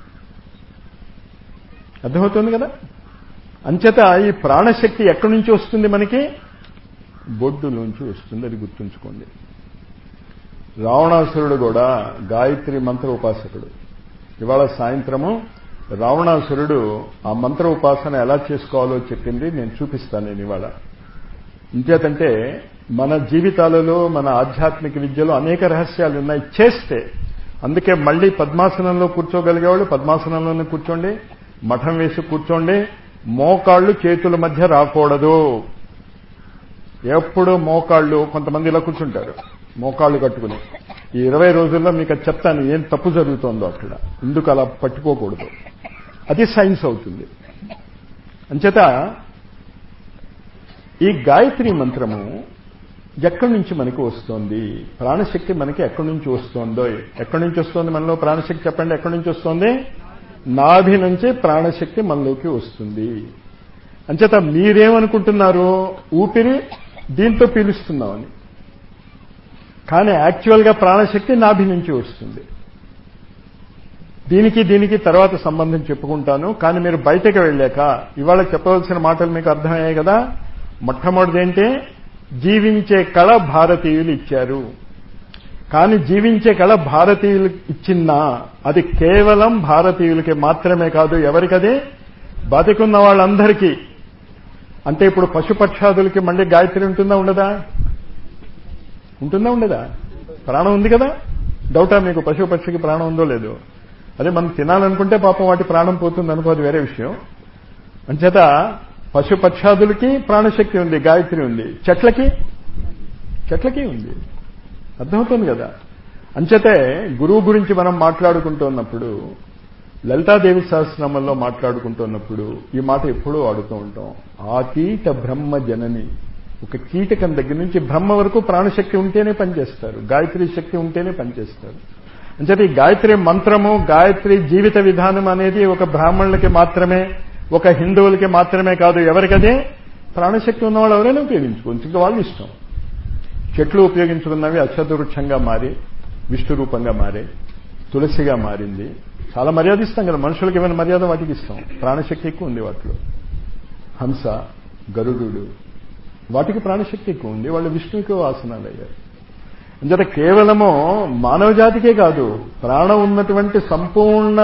Speaker 1: అర్థమవుతుంది కదా అంచేత ఈ ప్రాణశక్తి ఎక్కడి నుంచి వస్తుంది మనకి బొడ్డు నుంచి వస్తుంది అది గుర్తుంచుకోండి రావణాసురుడు కూడా గాయత్రి మంత్ర ఉపాసకుడు ఇవాళ సాయంత్రము రావణాసురుడు ఆ మంత్ర ఉపాసన ఎలా చేసుకోవాలో చెప్పింది నేను చూపిస్తాను నేను ఇవాళ ఇంకేతంటే మన జీవితాలలో మన ఆధ్యాత్మిక విద్యలో అనేక రహస్యాలు ఉన్నాయి చేస్తే అందుకే మళ్ళీ పద్మాసనంలో కూర్చోగలిగేవాళ్ళు పద్మాసనంలోనే కూర్చోండి మఠం వేసి కూర్చోండి మోకాళ్ళు చేతుల మధ్య రాకూడదు ఎప్పుడు మోకాళ్ళు కొంతమంది ఇలా కూర్చుంటారు మోకాళ్ళు కట్టుకుని ఈ ఇరవై రోజుల్లో మీకు అది చెప్తాను ఏం తప్పు జరుగుతోందో అక్కడ ఎందుకు అలా పట్టుకోకూడదు అది సైన్స్ అవుతుంది అంచేత ఈ గాయత్రి మంత్రము ఎక్కడి నుంచి మనకి వస్తోంది ప్రాణశక్తి మనకి ఎక్కడి నుంచి వస్తోందో ఎక్కడి నుంచి వస్తోంది మనలో ప్రాణశక్తి చెప్పండి ఎక్కడి నుంచి వస్తోంది నాభి నుంచి ప్రాణశక్తి మనలోకి వస్తుంది అంచేత మీరేమనుకుంటున్నారు ఊపిరి దీంతో పీలుస్తున్నామని కానీ యాక్చువల్గా ప్రాణశక్తి నాభి నుంచి వస్తుంది దీనికి దీనికి తర్వాత సంబంధం చెప్పుకుంటాను కానీ మీరు బయటకు వెళ్ళాక ఇవాళ చెప్పవలసిన మాటలు మీకు అర్థమయ్యాయి కదా మొట్టమొదటిది ఏంటి జీవించే కళ భారతీయులు ఇచ్చారు కానీ జీవించే కళ భారతీయులు ఇచ్చిందా అది కేవలం భారతీయులకి మాత్రమే కాదు ఎవరికది బతికున్న వాళ్ళందరికీ అంటే ఇప్పుడు పశుపక్షాదులకి మళ్ళీ గాయత్రి ఉంటుందా ఉండదా ఉంటుందా ఉండదా ప్రాణం ఉంది కదా డౌటా మీకు పశుపక్షికి ప్రాణం ఉందో లేదో అదే మనం తినాలనుకుంటే పాపం వాటి ప్రాణం పోతుంది అనుకోదు వేరే విషయం అంచేత పశుపక్షాదులకి ప్రాణశక్తి ఉంది గాయత్రి ఉంది చెట్లకి చెట్లకి ఉంది అర్థమవుతుంది కదా అంచేతే గురువు గురించి మనం మాట్లాడుకుంటున్నప్పుడు లలితాదేవి సహస్రనామంలో మాట్లాడుకుంటున్నప్పుడు ఈ మాట ఎప్పుడూ ఆడుతూ ఉంటాం ఆ కీట బ్రహ్మ జనని ఒక కీటకం దగ్గర నుంచి బ్రహ్మ వరకు ప్రాణశక్తి ఉంటేనే పనిచేస్తారు గాయత్రి శక్తి ఉంటేనే పనిచేస్తారు అంచేత ఈ గాయత్రి మంత్రము గాయత్రి జీవిత విధానం అనేది ఒక బ్రాహ్మణులకి మాత్రమే ఒక హిందువులకి మాత్రమే కాదు ఎవరికదే ప్రాణశక్తి ఉన్నవాళ్ళు ఎవరైనా ఉపయోగించుకోవచ్చు ఇంకా వాళ్ళు ఇష్టం చెట్లు ఉపయోగించుకున్నవి అశ్వదవృక్షంగా మారి విష్ణు రూపంగా మారే తులసిగా మారింది చాలా మర్యాద ఇస్తాం కదా మనుషులకు ఏమైనా మర్యాద వాటికి ఇస్తాం ప్రాణశక్తి ఎక్కువ ఉంది వాటిలో హంస గరుడు వాటికి ప్రాణశక్తి ఎక్కువ ఉంది వాళ్ళు విష్ణువుకి వాసనాలు అయ్యారు అంచేత కేవలము మానవ జాతికే కాదు ప్రాణం ఉన్నటువంటి సంపూర్ణ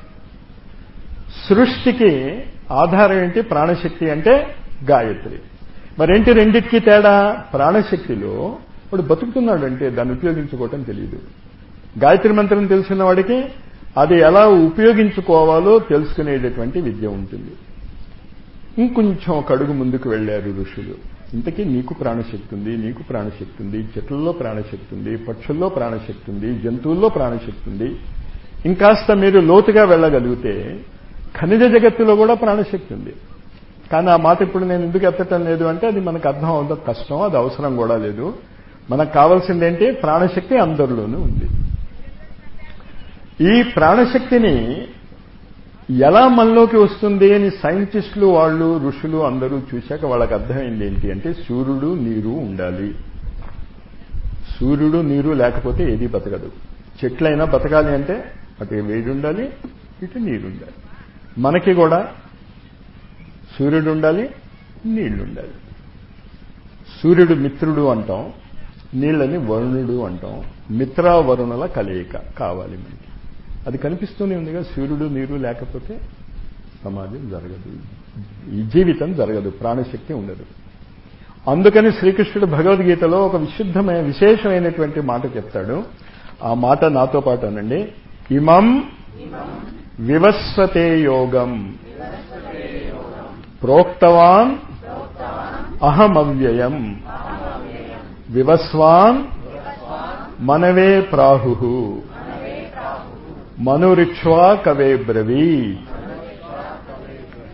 Speaker 1: సృష్టికి ఆధారం ఏంటి ప్రాణశక్తి అంటే గాయత్రి మరేంటి రెండింటికి తేడా ప్రాణశక్తిలో వాడు బతుకుతున్నాడు అంటే దాన్ని ఉపయోగించుకోవటం తెలియదు గాయత్రి మంత్రం తెలిసిన వాడికి అది ఎలా ఉపయోగించుకోవాలో తెలుసుకునేటటువంటి విద్య ఉంటుంది ఇంకొంచెం ఒక అడుగు ముందుకు వెళ్ళారు ఋషులు ఇంతకీ నీకు ప్రాణశక్తి ఉంది నీకు ప్రాణశక్తి ఉంది చెట్లలో ప్రాణశక్తి ఉంది పక్షుల్లో ప్రాణశక్తి ఉంది జంతువుల్లో ప్రాణశక్తి ఉంది ఇంకాస్త మీరు లోతుగా వెళ్ళగలిగితే ఖనిజ జగత్తులో కూడా ప్రాణశక్తి ఉంది కానీ ఆ మాట ఇప్పుడు నేను ఎందుకు ఎత్తటం లేదు అంటే అది మనకు అర్థం అవుతుంది కష్టం అది అవసరం కూడా లేదు మనకు కావాల్సింది ఏంటి ప్రాణశక్తి అందరిలోనూ ఉంది ఈ ప్రాణశక్తిని ఎలా మనలోకి వస్తుంది అని సైంటిస్టులు వాళ్ళు ఋషులు అందరూ చూశాక వాళ్ళకి అర్థమైంది ఏంటి అంటే సూర్యుడు నీరు ఉండాలి సూర్యుడు నీరు లేకపోతే ఏది బతకదు చెట్లైనా బతకాలి అంటే అటు వేడి ఉండాలి ఇటు నీరు ఉండాలి మనకి కూడా సూర్యుడు ఉండాలి నీళ్లు ఉండాలి సూర్యుడు మిత్రుడు అంటాం నీళ్ళని వరుణుడు అంటాం మిత్రావరుణుల కలయిక కావాలి మనకి అది కనిపిస్తూనే ఉందిగా సూర్యుడు నీరు లేకపోతే సమాజం జరగదు ఈ జీవితం జరగదు ప్రాణశక్తి ఉండదు అందుకని శ్రీకృష్ణుడు భగవద్గీతలో ఒక విశుద్ధమైన విశేషమైనటువంటి మాట చెప్తాడు ఆ మాట నాతో పాటు అనండి ఇమం వివస్వతే యోగం ప్రోక్తవాన్ అహమవ్యయం వివస్వాన్ మనవే ప్రాహు మనురిక్ష్వా కవే బ్రవీ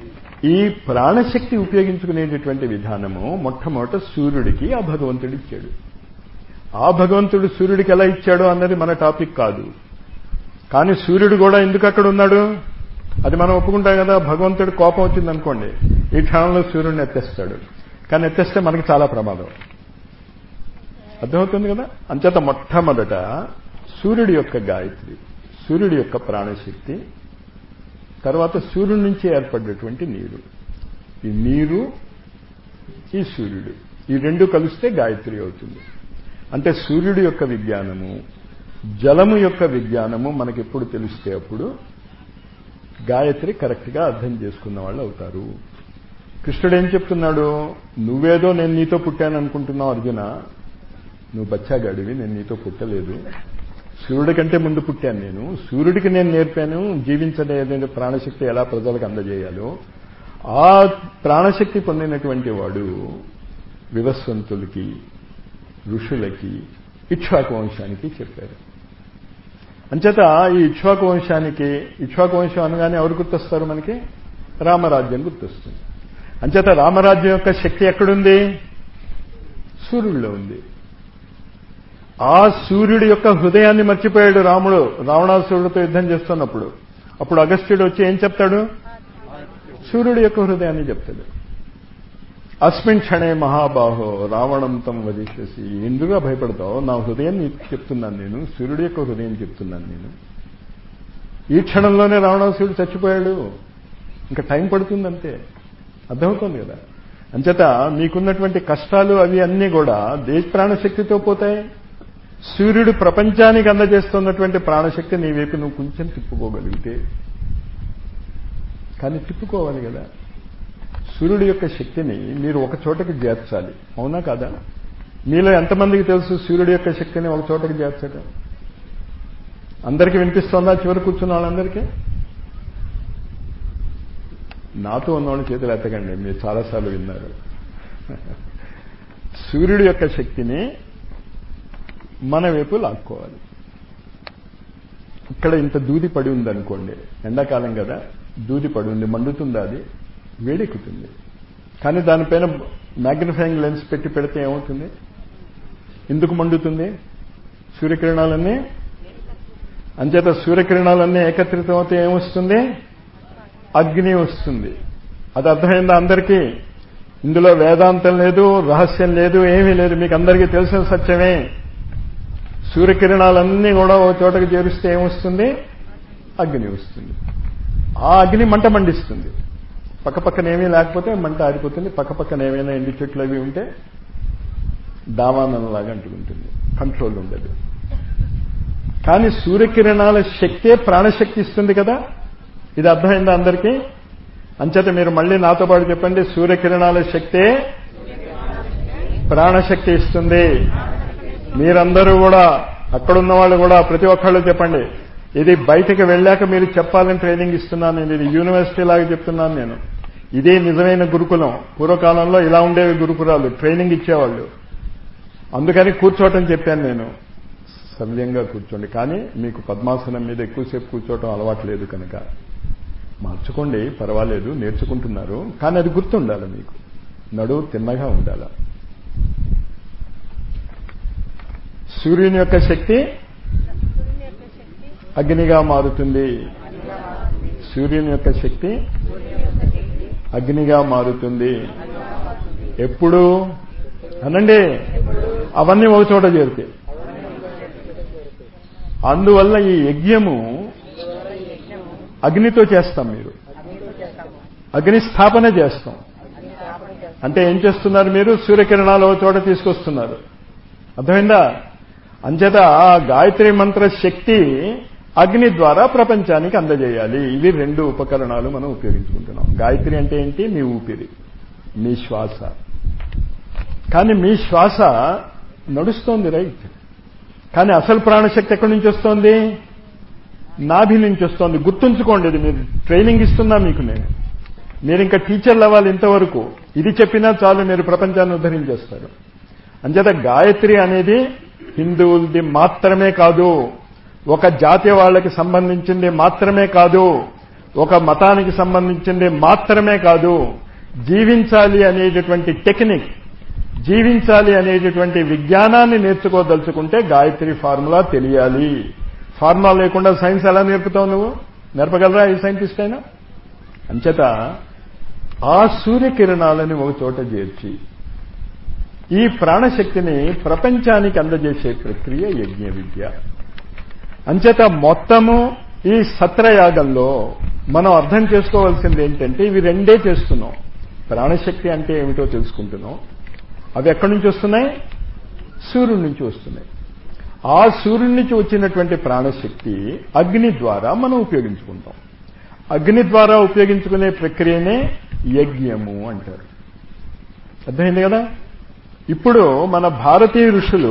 Speaker 1: ఈ ప్రాణశక్తి ఉపయోగించుకునేటటువంటి విధానము మొట్టమొదట సూర్యుడికి ఆ భగవంతుడు ఇచ్చాడు ఆ భగవంతుడు సూర్యుడికి ఎలా ఇచ్చాడో అన్నది మన టాపిక్ కాదు కానీ సూర్యుడు కూడా ఎందుకు అక్కడ ఉన్నాడు అది మనం ఒప్పుకుంటాం కదా భగవంతుడు కోపం వచ్చింది అనుకోండి ఈ క్షణంలో సూర్యుడిని ఎత్తేస్తాడు కానీ ఎత్తేస్తే మనకి చాలా ప్రమాదం అర్థమవుతుంది కదా అంచేత మొట్టమొదట సూర్యుడి యొక్క గాయత్రి సూర్యుడి యొక్క ప్రాణశక్తి తర్వాత సూర్యుడి నుంచి ఏర్పడినటువంటి నీరు ఈ నీరు ఈ సూర్యుడు ఈ రెండు కలిస్తే గాయత్రి అవుతుంది అంటే సూర్యుడి యొక్క విజ్ఞానము జలము యొక్క విజ్ఞానము మనకి ఎప్పుడు తెలిస్తే అప్పుడు గాయత్రి కరెక్ట్గా అర్థం చేసుకున్న వాళ్ళు అవుతారు కృష్ణుడు ఏం చెప్తున్నాడు నువ్వేదో నేను నీతో పుట్టాను అనుకుంటున్నావు అర్జున నువ్వు బచ్చాగాడివి నేను నీతో పుట్టలేదు సూర్యుడి కంటే ముందు పుట్టాను నేను సూర్యుడికి నేను నేర్పాను జీవించలేదని ప్రాణశక్తి ఎలా ప్రజలకు అందజేయాలో ఆ ప్రాణశక్తి పొందినటువంటి వాడు వివస్వంతులకి ఋషులకి ఇక్ష్వాకు వంశానికి చెప్పారు అంచేత ఈ ఇక్ష్వాకు వంశానికి ఇక్ష్వాకు వంశం అనగానే ఎవరు గుర్తొస్తారు మనకి రామరాజ్యం గుర్తొస్తుంది అంచేత రామరాజ్యం యొక్క శక్తి ఎక్కడుంది సూర్యుడిలో ఉంది ఆ సూర్యుడి యొక్క హృదయాన్ని మర్చిపోయాడు రాముడు రావణాసురుడితో యుద్ధం చేస్తున్నప్పుడు అప్పుడు అగస్త్యుడు వచ్చి ఏం చెప్తాడు సూర్యుడి యొక్క హృదయాన్ని చెప్తాడు అస్మిన్ క్షణే మహాబాహో రావణం తం వదిలేసి ఎందుగా భయపడతావు నా హృదయం నీకు చెప్తున్నాను నేను సూర్యుడి యొక్క హృదయం చెప్తున్నాను నేను ఈ క్షణంలోనే రావణాసురుడు చచ్చిపోయాడు ఇంకా టైం పడుతుందంతే అర్థమవుతుంది కదా అంచేత మీకున్నటువంటి కష్టాలు అవి అన్నీ కూడా దేశ ప్రాణశక్తితో పోతాయి సూర్యుడు ప్రపంచానికి అందజేస్తున్నటువంటి ప్రాణశక్తి నీ వైపు నువ్వు కొంచెం తిప్పుకోగలిగితే కానీ తిప్పుకోవాలి కదా సూర్యుడి యొక్క శక్తిని మీరు ఒక చోటకి చేర్చాలి అవునా కాదా మీలో ఎంతమందికి తెలుసు సూర్యుడి యొక్క శక్తిని ఒక చోటకి చేర్చటం అందరికీ వినిపిస్తోందా చివరి కూర్చున్న వాళ్ళందరికీ నాతో ఉన్నవాళ్ళు చేతులు ఎత్తకండి మీరు చాలాసార్లు విన్నారు సూర్యుడి యొక్క శక్తిని మన వైపు లాక్కోవాలి ఇక్కడ ఇంత దూది పడి ఉంది అనుకోండి ఎండాకాలం కదా దూది పడి ఉంది మండుతుందా అది వేడెక్కుతుంది కానీ దానిపైన మ్యాగ్నిఫైయింగ్ లెన్స్ పెట్టి పెడితే ఏమవుతుంది ఎందుకు మండుతుంది సూర్యకిరణాలన్నీ అంచేత సూర్యకిరణాలన్నీ ఏకత్రితం అవుతే ఏమొస్తుంది అగ్ని వస్తుంది అది అర్థమైందా అందరికీ ఇందులో వేదాంతం లేదు రహస్యం లేదు ఏమీ లేదు మీకు అందరికీ తెలిసిన సత్యమే సూర్యకిరణాలన్నీ కూడా ఓ చోటకి చేరిస్తే ఏమొస్తుంది అగ్ని వస్తుంది ఆ అగ్ని మంట మండిస్తుంది పక్క పక్కన ఏమీ లేకపోతే మంట ఆరిపోతుంది పక్క పక్కన ఏమైనా ఎండి చెట్లు అవి ఉంటే దావానంలాగా అంటుకుంటుంది కంట్రోల్ ఉండదు కానీ సూర్యకిరణాల శక్తే ప్రాణశక్తి ఇస్తుంది కదా ఇది అర్థమైందా అందరికీ అంచేత మీరు మళ్ళీ నాతో పాటు చెప్పండి సూర్యకిరణాల శక్తే ప్రాణశక్తి ఇస్తుంది మీరందరూ కూడా అక్కడున్న వాళ్ళు కూడా ప్రతి ఒక్కళ్ళు చెప్పండి ఇది బయటకు వెళ్ళాక మీరు చెప్పాలని ట్రైనింగ్ ఇస్తున్నాను నేను ఇది యూనివర్సిటీ లాగా చెప్తున్నాను నేను ఇదే నిజమైన గురుకులం పూర్వకాలంలో ఇలా ఉండేవి గురుకులాలు ట్రైనింగ్ ఇచ్చేవాళ్ళు అందుకని కూర్చోవటం చెప్పాను నేను సవ్యంగా కూర్చోండి కానీ మీకు పద్మాసనం మీద ఎక్కువసేపు కూర్చోవటం అలవాటు లేదు కనుక మార్చుకోండి పర్వాలేదు నేర్చుకుంటున్నారు కానీ అది గుర్తుండాలి మీకు నడువు తిన్నగా ఉండాలి సూర్యుని యొక్క శక్తి అగ్నిగా మారుతుంది సూర్యుని యొక్క శక్తి అగ్నిగా మారుతుంది ఎప్పుడు అనండి అవన్నీ ఒక చోట చేరుతాయి అందువల్ల ఈ యజ్ఞము అగ్నితో చేస్తాం మీరు అగ్ని స్థాపన చేస్తాం అంటే ఏం చేస్తున్నారు మీరు సూర్యకిరణాలు ఒక చోట తీసుకొస్తున్నారు అర్థమైందా అంచేత ఆ గాయత్రి మంత్ర శక్తి అగ్ని ద్వారా ప్రపంచానికి అందజేయాలి ఇవి రెండు ఉపకరణాలు మనం ఉపయోగించుకుంటున్నాం గాయత్రి అంటే ఏంటి మీ ఊపిరి మీ శ్వాస కానీ మీ శ్వాస నడుస్తోంది రైట్ కానీ అసలు ప్రాణశక్తి ఎక్కడి నుంచి వస్తోంది నాభి నుంచి వస్తోంది గుర్తుంచుకోండి ఇది మీరు ట్రైనింగ్ ఇస్తున్నా మీకు నేను మీరు ఇంకా టీచర్లు అవ్వాలి ఇంతవరకు ఇది చెప్పినా చాలు మీరు ప్రపంచాన్ని ఉద్ధరించేస్తారు అంచేత గాయత్రి అనేది హిందువులది మాత్రమే కాదు ఒక జాతి వాళ్ళకి సంబంధించింది మాత్రమే కాదు ఒక మతానికి సంబంధించింది మాత్రమే కాదు జీవించాలి అనేటటువంటి టెక్నిక్ జీవించాలి అనేటటువంటి విజ్ఞానాన్ని నేర్చుకోదలుచుకుంటే గాయత్రి ఫార్ములా తెలియాలి ఫార్ములా లేకుండా సైన్స్ ఎలా నేర్పుతావు నువ్వు నేర్పగలరా ఈ సైంటిస్ట్ అయినా అంచేత ఆ సూర్యకిరణాలని ఒక చోట చేర్చి ఈ ప్రాణశక్తిని ప్రపంచానికి అందజేసే ప్రక్రియ యజ్ఞ విద్య అంచేత మొత్తము ఈ సత్రయాగంలో మనం అర్థం చేసుకోవాల్సింది ఏంటంటే ఇవి రెండే చేస్తున్నాం ప్రాణశక్తి అంటే ఏమిటో తెలుసుకుంటున్నాం అవి ఎక్కడి నుంచి వస్తున్నాయి సూర్యుడి నుంచి వస్తున్నాయి ఆ సూర్యుడి నుంచి వచ్చినటువంటి ప్రాణశక్తి అగ్ని ద్వారా మనం ఉపయోగించుకుంటాం అగ్ని ద్వారా ఉపయోగించుకునే ప్రక్రియనే యజ్ఞము అంటారు అర్థమైంది కదా ఇప్పుడు మన భారతీయ ఋషులు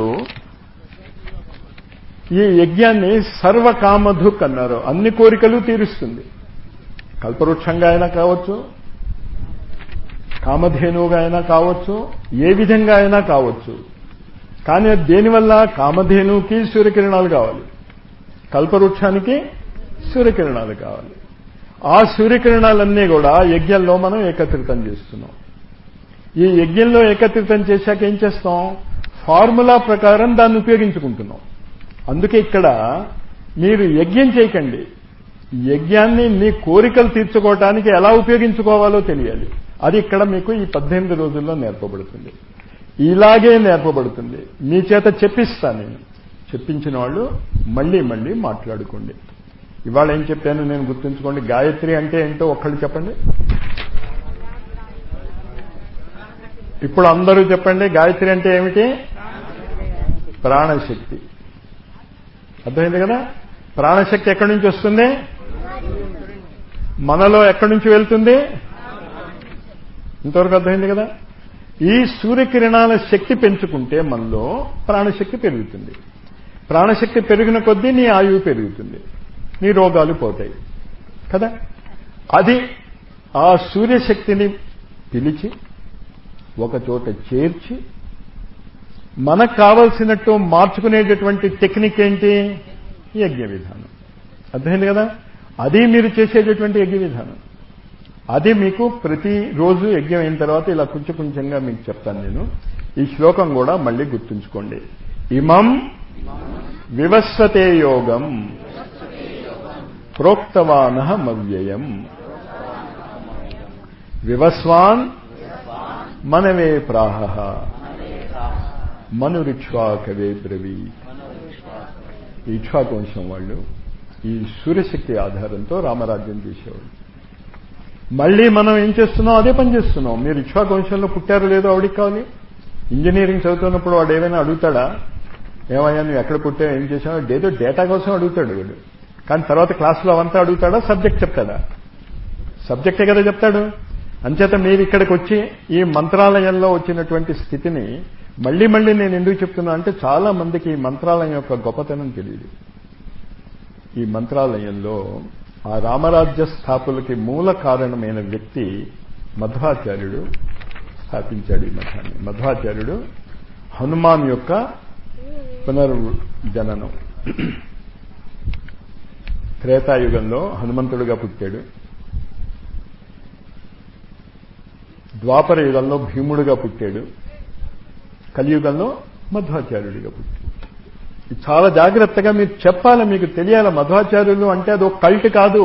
Speaker 1: ఈ యజ్ఞాన్ని సర్వకామధుక్ అన్నారు అన్ని కోరికలు తీరుస్తుంది కల్పవృక్షంగా అయినా కావచ్చు కామధేనువుగా అయినా కావచ్చు ఏ విధంగా అయినా కావచ్చు కానీ దేనివల్ల కామధేనువుకి సూర్యకిరణాలు కావాలి కల్పవృక్షానికి సూర్యకిరణాలు కావాలి ఆ సూర్యకిరణాలన్నీ కూడా యజ్ఞంలో మనం ఏకత్రితం చేస్తున్నాం ఈ యజ్ఞంలో ఏకత్రితం చేశాక ఏం చేస్తాం ఫార్ములా ప్రకారం దాన్ని ఉపయోగించుకుంటున్నాం అందుకే ఇక్కడ మీరు యజ్ఞం చేయకండి యజ్ఞాన్ని మీ కోరికలు తీర్చుకోవటానికి ఎలా ఉపయోగించుకోవాలో తెలియాలి అది ఇక్కడ మీకు ఈ పద్దెనిమిది రోజుల్లో నేర్పబడుతుంది ఇలాగే నేర్పబడుతుంది మీ చేత చెప్పిస్తా నేను చెప్పించిన వాళ్ళు మళ్ళీ మళ్ళీ మాట్లాడుకోండి ఇవాళ ఏం చెప్పాను నేను గుర్తుంచుకోండి గాయత్రి అంటే ఏంటో ఒక్కళ్ళు చెప్పండి ఇప్పుడు అందరూ చెప్పండి గాయత్రి అంటే ఏమిటి ప్రాణశక్తి అర్థమైంది కదా ప్రాణశక్తి ఎక్కడి నుంచి వస్తుంది మనలో ఎక్కడి నుంచి వెళ్తుంది ఇంతవరకు అర్థమైంది కదా ఈ సూర్యకిరణాల శక్తి పెంచుకుంటే మనలో ప్రాణశక్తి పెరుగుతుంది ప్రాణశక్తి పెరిగిన కొద్దీ నీ ఆయువు పెరుగుతుంది నీ రోగాలు పోతాయి కదా అది ఆ సూర్యశక్తిని పిలిచి ఒక చోట చేర్చి మనకు కావలసినట్టు మార్చుకునేటటువంటి టెక్నిక్ ఏంటి యజ్ఞ విధానం అర్థమైంది కదా అది మీరు చేసేటటువంటి యజ్ఞ విధానం అది మీకు ప్రతిరోజు యజ్ఞం అయిన తర్వాత ఇలా కొంచెం కొంచెంగా మీకు చెప్తాను నేను ఈ శ్లోకం కూడా మళ్ళీ గుర్తుంచుకోండి ఇమం వివస్వతే యోగం ప్రోక్తవాన మవ్యయం వివస్వాన్ మనవే ప్రాహ మనురిక్ష్వాకవే బ్రవీ ఇక్ష్వాకంశం వాళ్ళు ఈ సూర్యశక్తి ఆధారంతో రామరాజ్యం చేసేవాళ్ళు మళ్ళీ మనం ఏం చేస్తున్నాం అదే పని చేస్తున్నాం మీరు ఇక్ష్వాకంశంలో పుట్టారో లేదో ఆవిడికి కావాలి ఇంజనీరింగ్ చదువుతున్నప్పుడు వాడు ఏమైనా అడుగుతాడా ఏమయ్యా నువ్వు ఎక్కడ పుట్టావు ఏం చేసావు ఏదో డేటా కోసం అడుగుతాడు వాడు కానీ తర్వాత క్లాసులో అవంతా అడుగుతాడా సబ్జెక్ట్ చెప్తాడా సబ్జెక్టే కదా చెప్తాడు అంచేత మీరు ఇక్కడికి వచ్చి ఈ మంత్రాలయంలో వచ్చినటువంటి స్థితిని మళ్ళీ మళ్ళీ నేను ఎందుకు చెప్తున్నా అంటే చాలా మందికి ఈ మంత్రాలయం యొక్క గొప్పతనం తెలియదు ఈ మంత్రాలయంలో ఆ రామరాజ్య స్థాపులకి మూల కారణమైన వ్యక్తి మధ్వాచార్యుడు స్థాపించాడు ఈ మఠాన్ని మధ్వాచార్యుడు హనుమాన్ యొక్క పునర్జననం త్రేతాయుగంలో హనుమంతుడుగా పుట్టాడు ద్వాపర యుగంలో భీముడుగా పుట్టాడు కలియుగంలో మధ్వాచార్యుడిగా పుట్టాడు ఇది చాలా జాగ్రత్తగా మీరు చెప్పాలి మీకు తెలియాలి మధ్వాచార్యులు అంటే అది ఒక కల్ట్ కాదు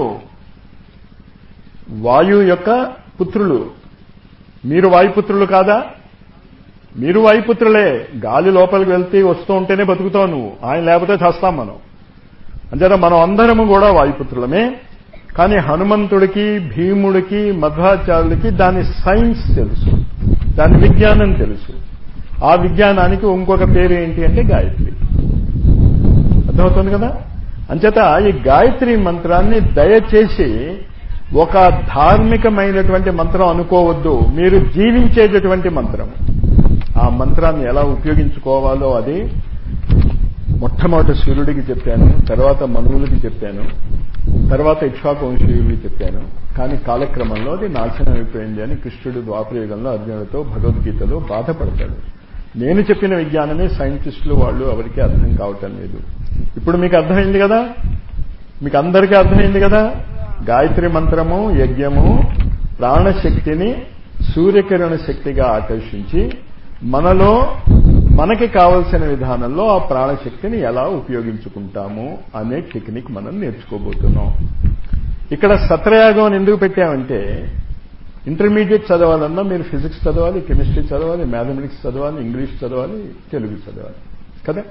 Speaker 1: వాయు యొక్క పుత్రులు మీరు వాయుపుత్రులు కాదా మీరు వాయుపుత్రులే గాలి లోపలికి వెళ్తే వస్తూ ఉంటేనే బతుకుతావు నువ్వు ఆయన లేకపోతే చేస్తాం మనం అంతేనా మనం అందరము కూడా వాయుపుత్రులమే కానీ హనుమంతుడికి భీముడికి మధ్వాచార్యులకి దాని సైన్స్ తెలుసు దాని విజ్ఞానం తెలుసు ఆ విజ్ఞానానికి ఇంకొక పేరు ఏంటి అంటే గాయత్రి అర్థమవుతుంది కదా అంచేత ఈ గాయత్రి మంత్రాన్ని దయచేసి ఒక ధార్మికమైనటువంటి మంత్రం అనుకోవద్దు మీరు జీవించేటటువంటి మంత్రం ఆ మంత్రాన్ని ఎలా ఉపయోగించుకోవాలో అది మొట్టమొదటి సూర్యుడికి చెప్పాను తర్వాత మనువులకి చెప్పాను తర్వాత ఇక్ష్వాకంశీయుడికి చెప్పాను కానీ కాలక్రమంలో అది నాశనం అయిపోయింది అని కృష్ణుడు ద్వాపరయుగంలో అర్జునుడితో భగవద్గీతలో బాధపడతాడు నేను చెప్పిన విజ్ఞానమే సైంటిస్టులు వాళ్ళు ఎవరికి అర్థం కావటం లేదు ఇప్పుడు మీకు అర్థమైంది కదా మీకు అందరికీ అర్థమైంది కదా గాయత్రి మంత్రము యజ్ఞము ప్రాణశక్తిని సూర్యకిరణ శక్తిగా ఆకర్షించి మనలో మనకి కావలసిన విధానంలో ఆ ప్రాణశక్తిని ఎలా ఉపయోగించుకుంటాము అనే టెక్నిక్ మనం నేర్చుకోబోతున్నాం ఇక్కడ సత్రయాగం అని ఎందుకు పెట్టామంటే ఇంటర్మీడియట్ చదవాలన్నా మీరు ఫిజిక్స్ చదవాలి కెమిస్ట్రీ చదవాలి మ్యాథమెటిక్స్ చదవాలి ఇంగ్లీష్ చదవాలి తెలుగు చదవాలి కదా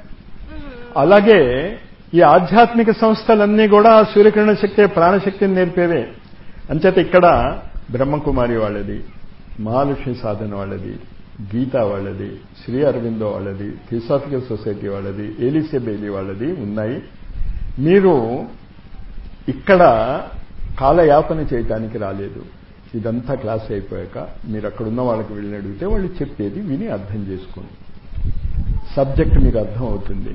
Speaker 1: అలాగే ఈ ఆధ్యాత్మిక సంస్థలన్నీ కూడా సూర్యకిరణ శక్తి ప్రాణశక్తిని నేర్పేవే అంచేత ఇక్కడ బ్రహ్మకుమారి వాళ్ళది మహాలక్ష్మి సాధన వాళ్ళది గీతా వాళ్ళది శ్రీ అరవిందో వాళ్ళది థియోసాఫికల్ సొసైటీ వాళ్ళది ఏలిసే బేబీ వాళ్ళది ఉన్నాయి మీరు ఇక్కడ కాలయాపన చేయటానికి రాలేదు ఇదంతా క్లాస్ అయిపోయాక మీరు అక్కడున్న వాళ్ళకి వెళ్ళి అడిగితే వాళ్ళు చెప్పేది విని అర్థం చేసుకోండి సబ్జెక్ట్ మీకు అర్థం అవుతుంది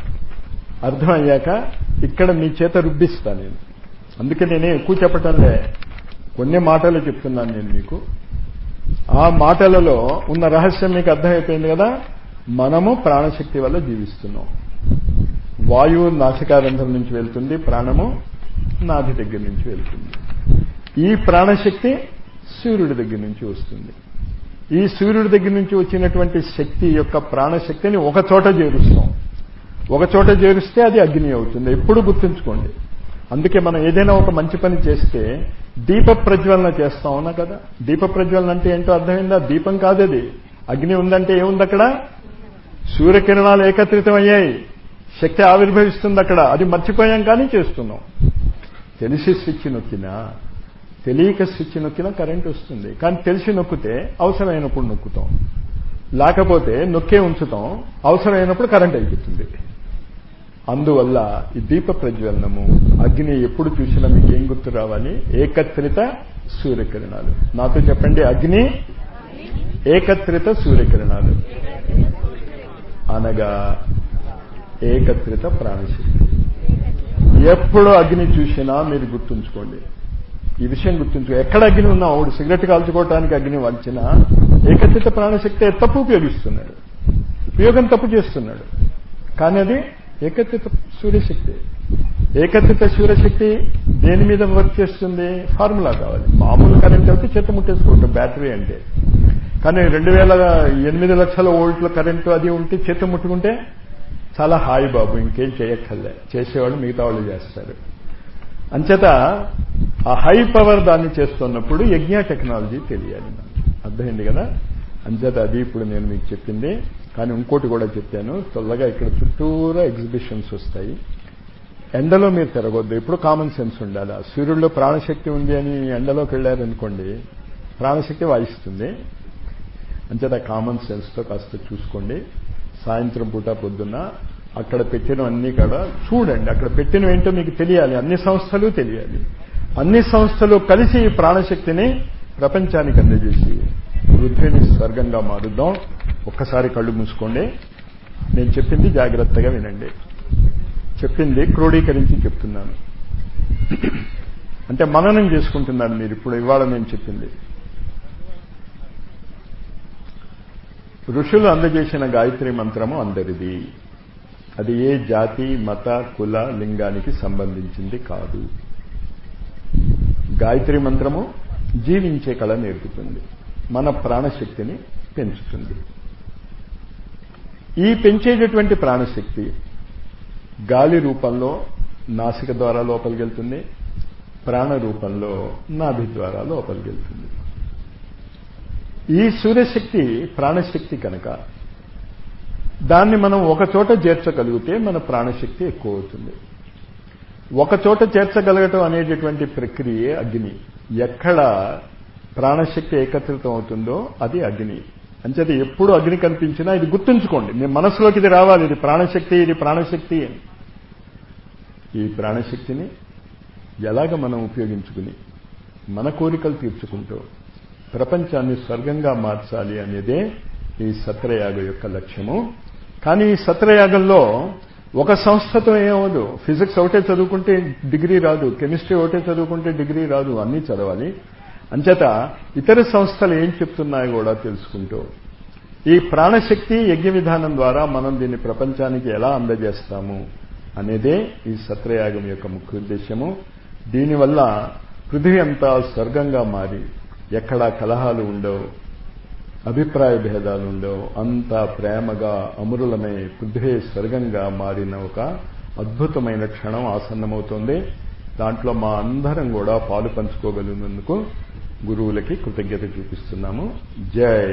Speaker 1: అర్థం అయ్యాక ఇక్కడ మీ చేత రుబ్బిస్తా నేను అందుకే నేనే ఎక్కువ చెప్పటంలే కొన్ని మాటలు చెప్తున్నాను నేను మీకు ఆ మాటలలో ఉన్న రహస్యం మీకు అర్థమైపోయింది కదా మనము ప్రాణశక్తి వల్ల జీవిస్తున్నాం వాయువు నాసికారంధ్రం నుంచి వెళ్తుంది ప్రాణము నాభి దగ్గర నుంచి వెళ్తుంది ఈ ప్రాణశక్తి సూర్యుడి దగ్గర నుంచి వస్తుంది ఈ సూర్యుడి దగ్గర నుంచి వచ్చినటువంటి శక్తి యొక్క ప్రాణశక్తిని ఒక చోట చేరుస్తాం ఒక చోట చేరుస్తే అది అగ్ని అవుతుంది ఎప్పుడు గుర్తుంచుకోండి అందుకే మనం ఏదైనా ఒక మంచి పని చేస్తే దీప ప్రజ్వలన చేస్తాం అవునా కదా దీప ప్రజ్వలన అంటే ఏంటో అర్థమైందా దీపం కాదది అగ్ని ఉందంటే ఏముంది అక్కడ సూర్యకిరణాలు ఏకత్రితం అయ్యాయి శక్తి ఆవిర్భవిస్తుంది అక్కడ అది మర్చిపోయాం కానీ చేస్తున్నాం తెలిసి స్విచ్ నొక్కినా తెలియక స్విచ్ నొక్కినా కరెంట్ వస్తుంది కానీ తెలిసి నొక్కితే అవసరమైనప్పుడు నొక్కుతాం లేకపోతే నొక్కే ఉంచుతాం అవసరమైనప్పుడు కరెంట్ అయిపోతుంది అందువల్ల ఈ దీప ప్రజ్వలనము అగ్ని ఎప్పుడు చూసినా మీకు ఏం గుర్తు రావాలి ఏకత్రిత సూర్యకిరణాలు నాతో చెప్పండి అగ్ని ఏకత్రిత సూర్యకిరణాలు అనగా ఏకత్రిత ప్రాణశక్తి ఎప్పుడు అగ్ని చూసినా మీరు గుర్తుంచుకోండి ఈ విషయం గుర్తుంచుకో ఎక్కడ అగ్ని ఉన్నా వాడు సిగరెట్ కాల్చుకోవటానికి అగ్ని వంచినా ఏకత్రిత ప్రాణశక్తి తప్పు ఉపయోగిస్తున్నాడు ఉపయోగం తప్పు చేస్తున్నాడు కానీ అది ఏకత్రిత సూర్యశక్తి ఏకత్రిత సూర్యశక్తి దేని మీద వర్క్ చేస్తుంది ఫార్ములా కావాలి మామూలు కరెంట్ అయితే చెత్త ముట్టేసుకుంటాం బ్యాటరీ అంటే కానీ రెండు వేల ఎనిమిది లక్షల వోల్ట్ల కరెంటు అది ఉంటే చేత ముట్టుకుంటే చాలా హాయి బాబు ఇంకేం చేయక్కర్లే చేసేవాళ్ళు మిగతా వాళ్ళు చేస్తారు అంచేత ఆ హై పవర్ దాన్ని చేస్తున్నప్పుడు యజ్ఞ టెక్నాలజీ తెలియాలి మనకి అర్థమైంది కదా అంచేత అది ఇప్పుడు నేను మీకు చెప్పింది కానీ ఇంకోటి కూడా చెప్పాను త్వరగా ఇక్కడ చుట్టూరా ఎగ్జిబిషన్స్ వస్తాయి ఎండలో మీరు తిరగొద్దు ఇప్పుడు కామన్ సెన్స్ ఉండాలి సూర్యుడిలో ప్రాణశక్తి ఉంది అని ఎండలోకి వెళ్ళారనుకోండి ప్రాణశక్తి వాయిస్తుంది అంచేత కామన్ సెన్స్తో కాస్త చూసుకోండి సాయంత్రం పూట పొద్దున్న అక్కడ పెట్టినవన్నీ కూడా చూడండి అక్కడ పెట్టినవి ఏంటో మీకు తెలియాలి అన్ని సంస్థలు తెలియాలి అన్ని సంస్థలు కలిసి ఈ ప్రాణశక్తిని ప్రపంచానికి అందజేసి పృథ్వీని స్వర్గంగా మారుద్దాం ఒక్కసారి కళ్ళు మూసుకోండి నేను చెప్పింది జాగ్రత్తగా వినండి చెప్పింది క్రోడీకరించి చెప్తున్నాను అంటే మననం చేసుకుంటున్నాను మీరు ఇప్పుడు ఇవాళ నేను చెప్పింది ఋషులు అందజేసిన గాయత్రి మంత్రము అందరిది అది ఏ జాతి మత కుల లింగానికి సంబంధించింది కాదు గాయత్రి మంత్రము జీవించే కళ నేర్పుతుంది మన ప్రాణశక్తిని పెంచుతుంది ఈ పెంచేటటువంటి ప్రాణశక్తి గాలి రూపంలో నాసిక ద్వారా లోపలికి వెళ్తుంది ప్రాణ రూపంలో నాభి ద్వారా లోపలికి వెళ్తుంది ఈ సూర్యశక్తి ప్రాణశక్తి కనుక దాన్ని మనం ఒక చోట చేర్చగలిగితే మన ప్రాణశక్తి ఎక్కువ అవుతుంది ఒక చోట చేర్చగలగటం అనేటటువంటి ప్రక్రియే అగ్ని ఎక్కడ ప్రాణశక్తి ఏకత్రితం అవుతుందో అది అగ్ని అంచేది ఎప్పుడు అగ్ని కనిపించినా ఇది గుర్తుంచుకోండి మీ మనసులోకి ఇది రావాలి ఇది ప్రాణశక్తి ఇది ప్రాణశక్తి అని ఈ ప్రాణశక్తిని ఎలాగ మనం ఉపయోగించుకుని మన కోరికలు తీర్చుకుంటూ ప్రపంచాన్ని స్వర్గంగా మార్చాలి అనేదే ఈ సత్రయాగ యొక్క లక్ష్యము కానీ ఈ సత్రయాగంలో ఒక సంస్థతో ఏమవదు ఫిజిక్స్ ఒకటే చదువుకుంటే డిగ్రీ రాదు కెమిస్ట్రీ ఒకటే చదువుకుంటే డిగ్రీ రాదు అన్నీ చదవాలి అంచేత ఇతర సంస్థలు ఏం చెప్తున్నాయో కూడా తెలుసుకుంటూ ఈ ప్రాణశక్తి యజ్ఞ విధానం ద్వారా మనం దీన్ని ప్రపంచానికి ఎలా అందజేస్తాము అనేదే ఈ సత్రయాగం యొక్క ముఖ్య ఉద్దేశము దీనివల్ల పృథివీ అంతా స్వర్గంగా మారి ఎక్కడా కలహాలు ఉండవు అభిప్రాయ భేదాలు ఉండవు అంతా ప్రేమగా అమరులమై పృథ్వీ స్వర్గంగా మారిన ఒక అద్భుతమైన క్షణం ఆసన్నమవుతోంది దాంట్లో మా అందరం కూడా పాలు పంచుకోగలిగినందుకు గురువులకి కృతజ్ఞత చూపిస్తున్నాము జై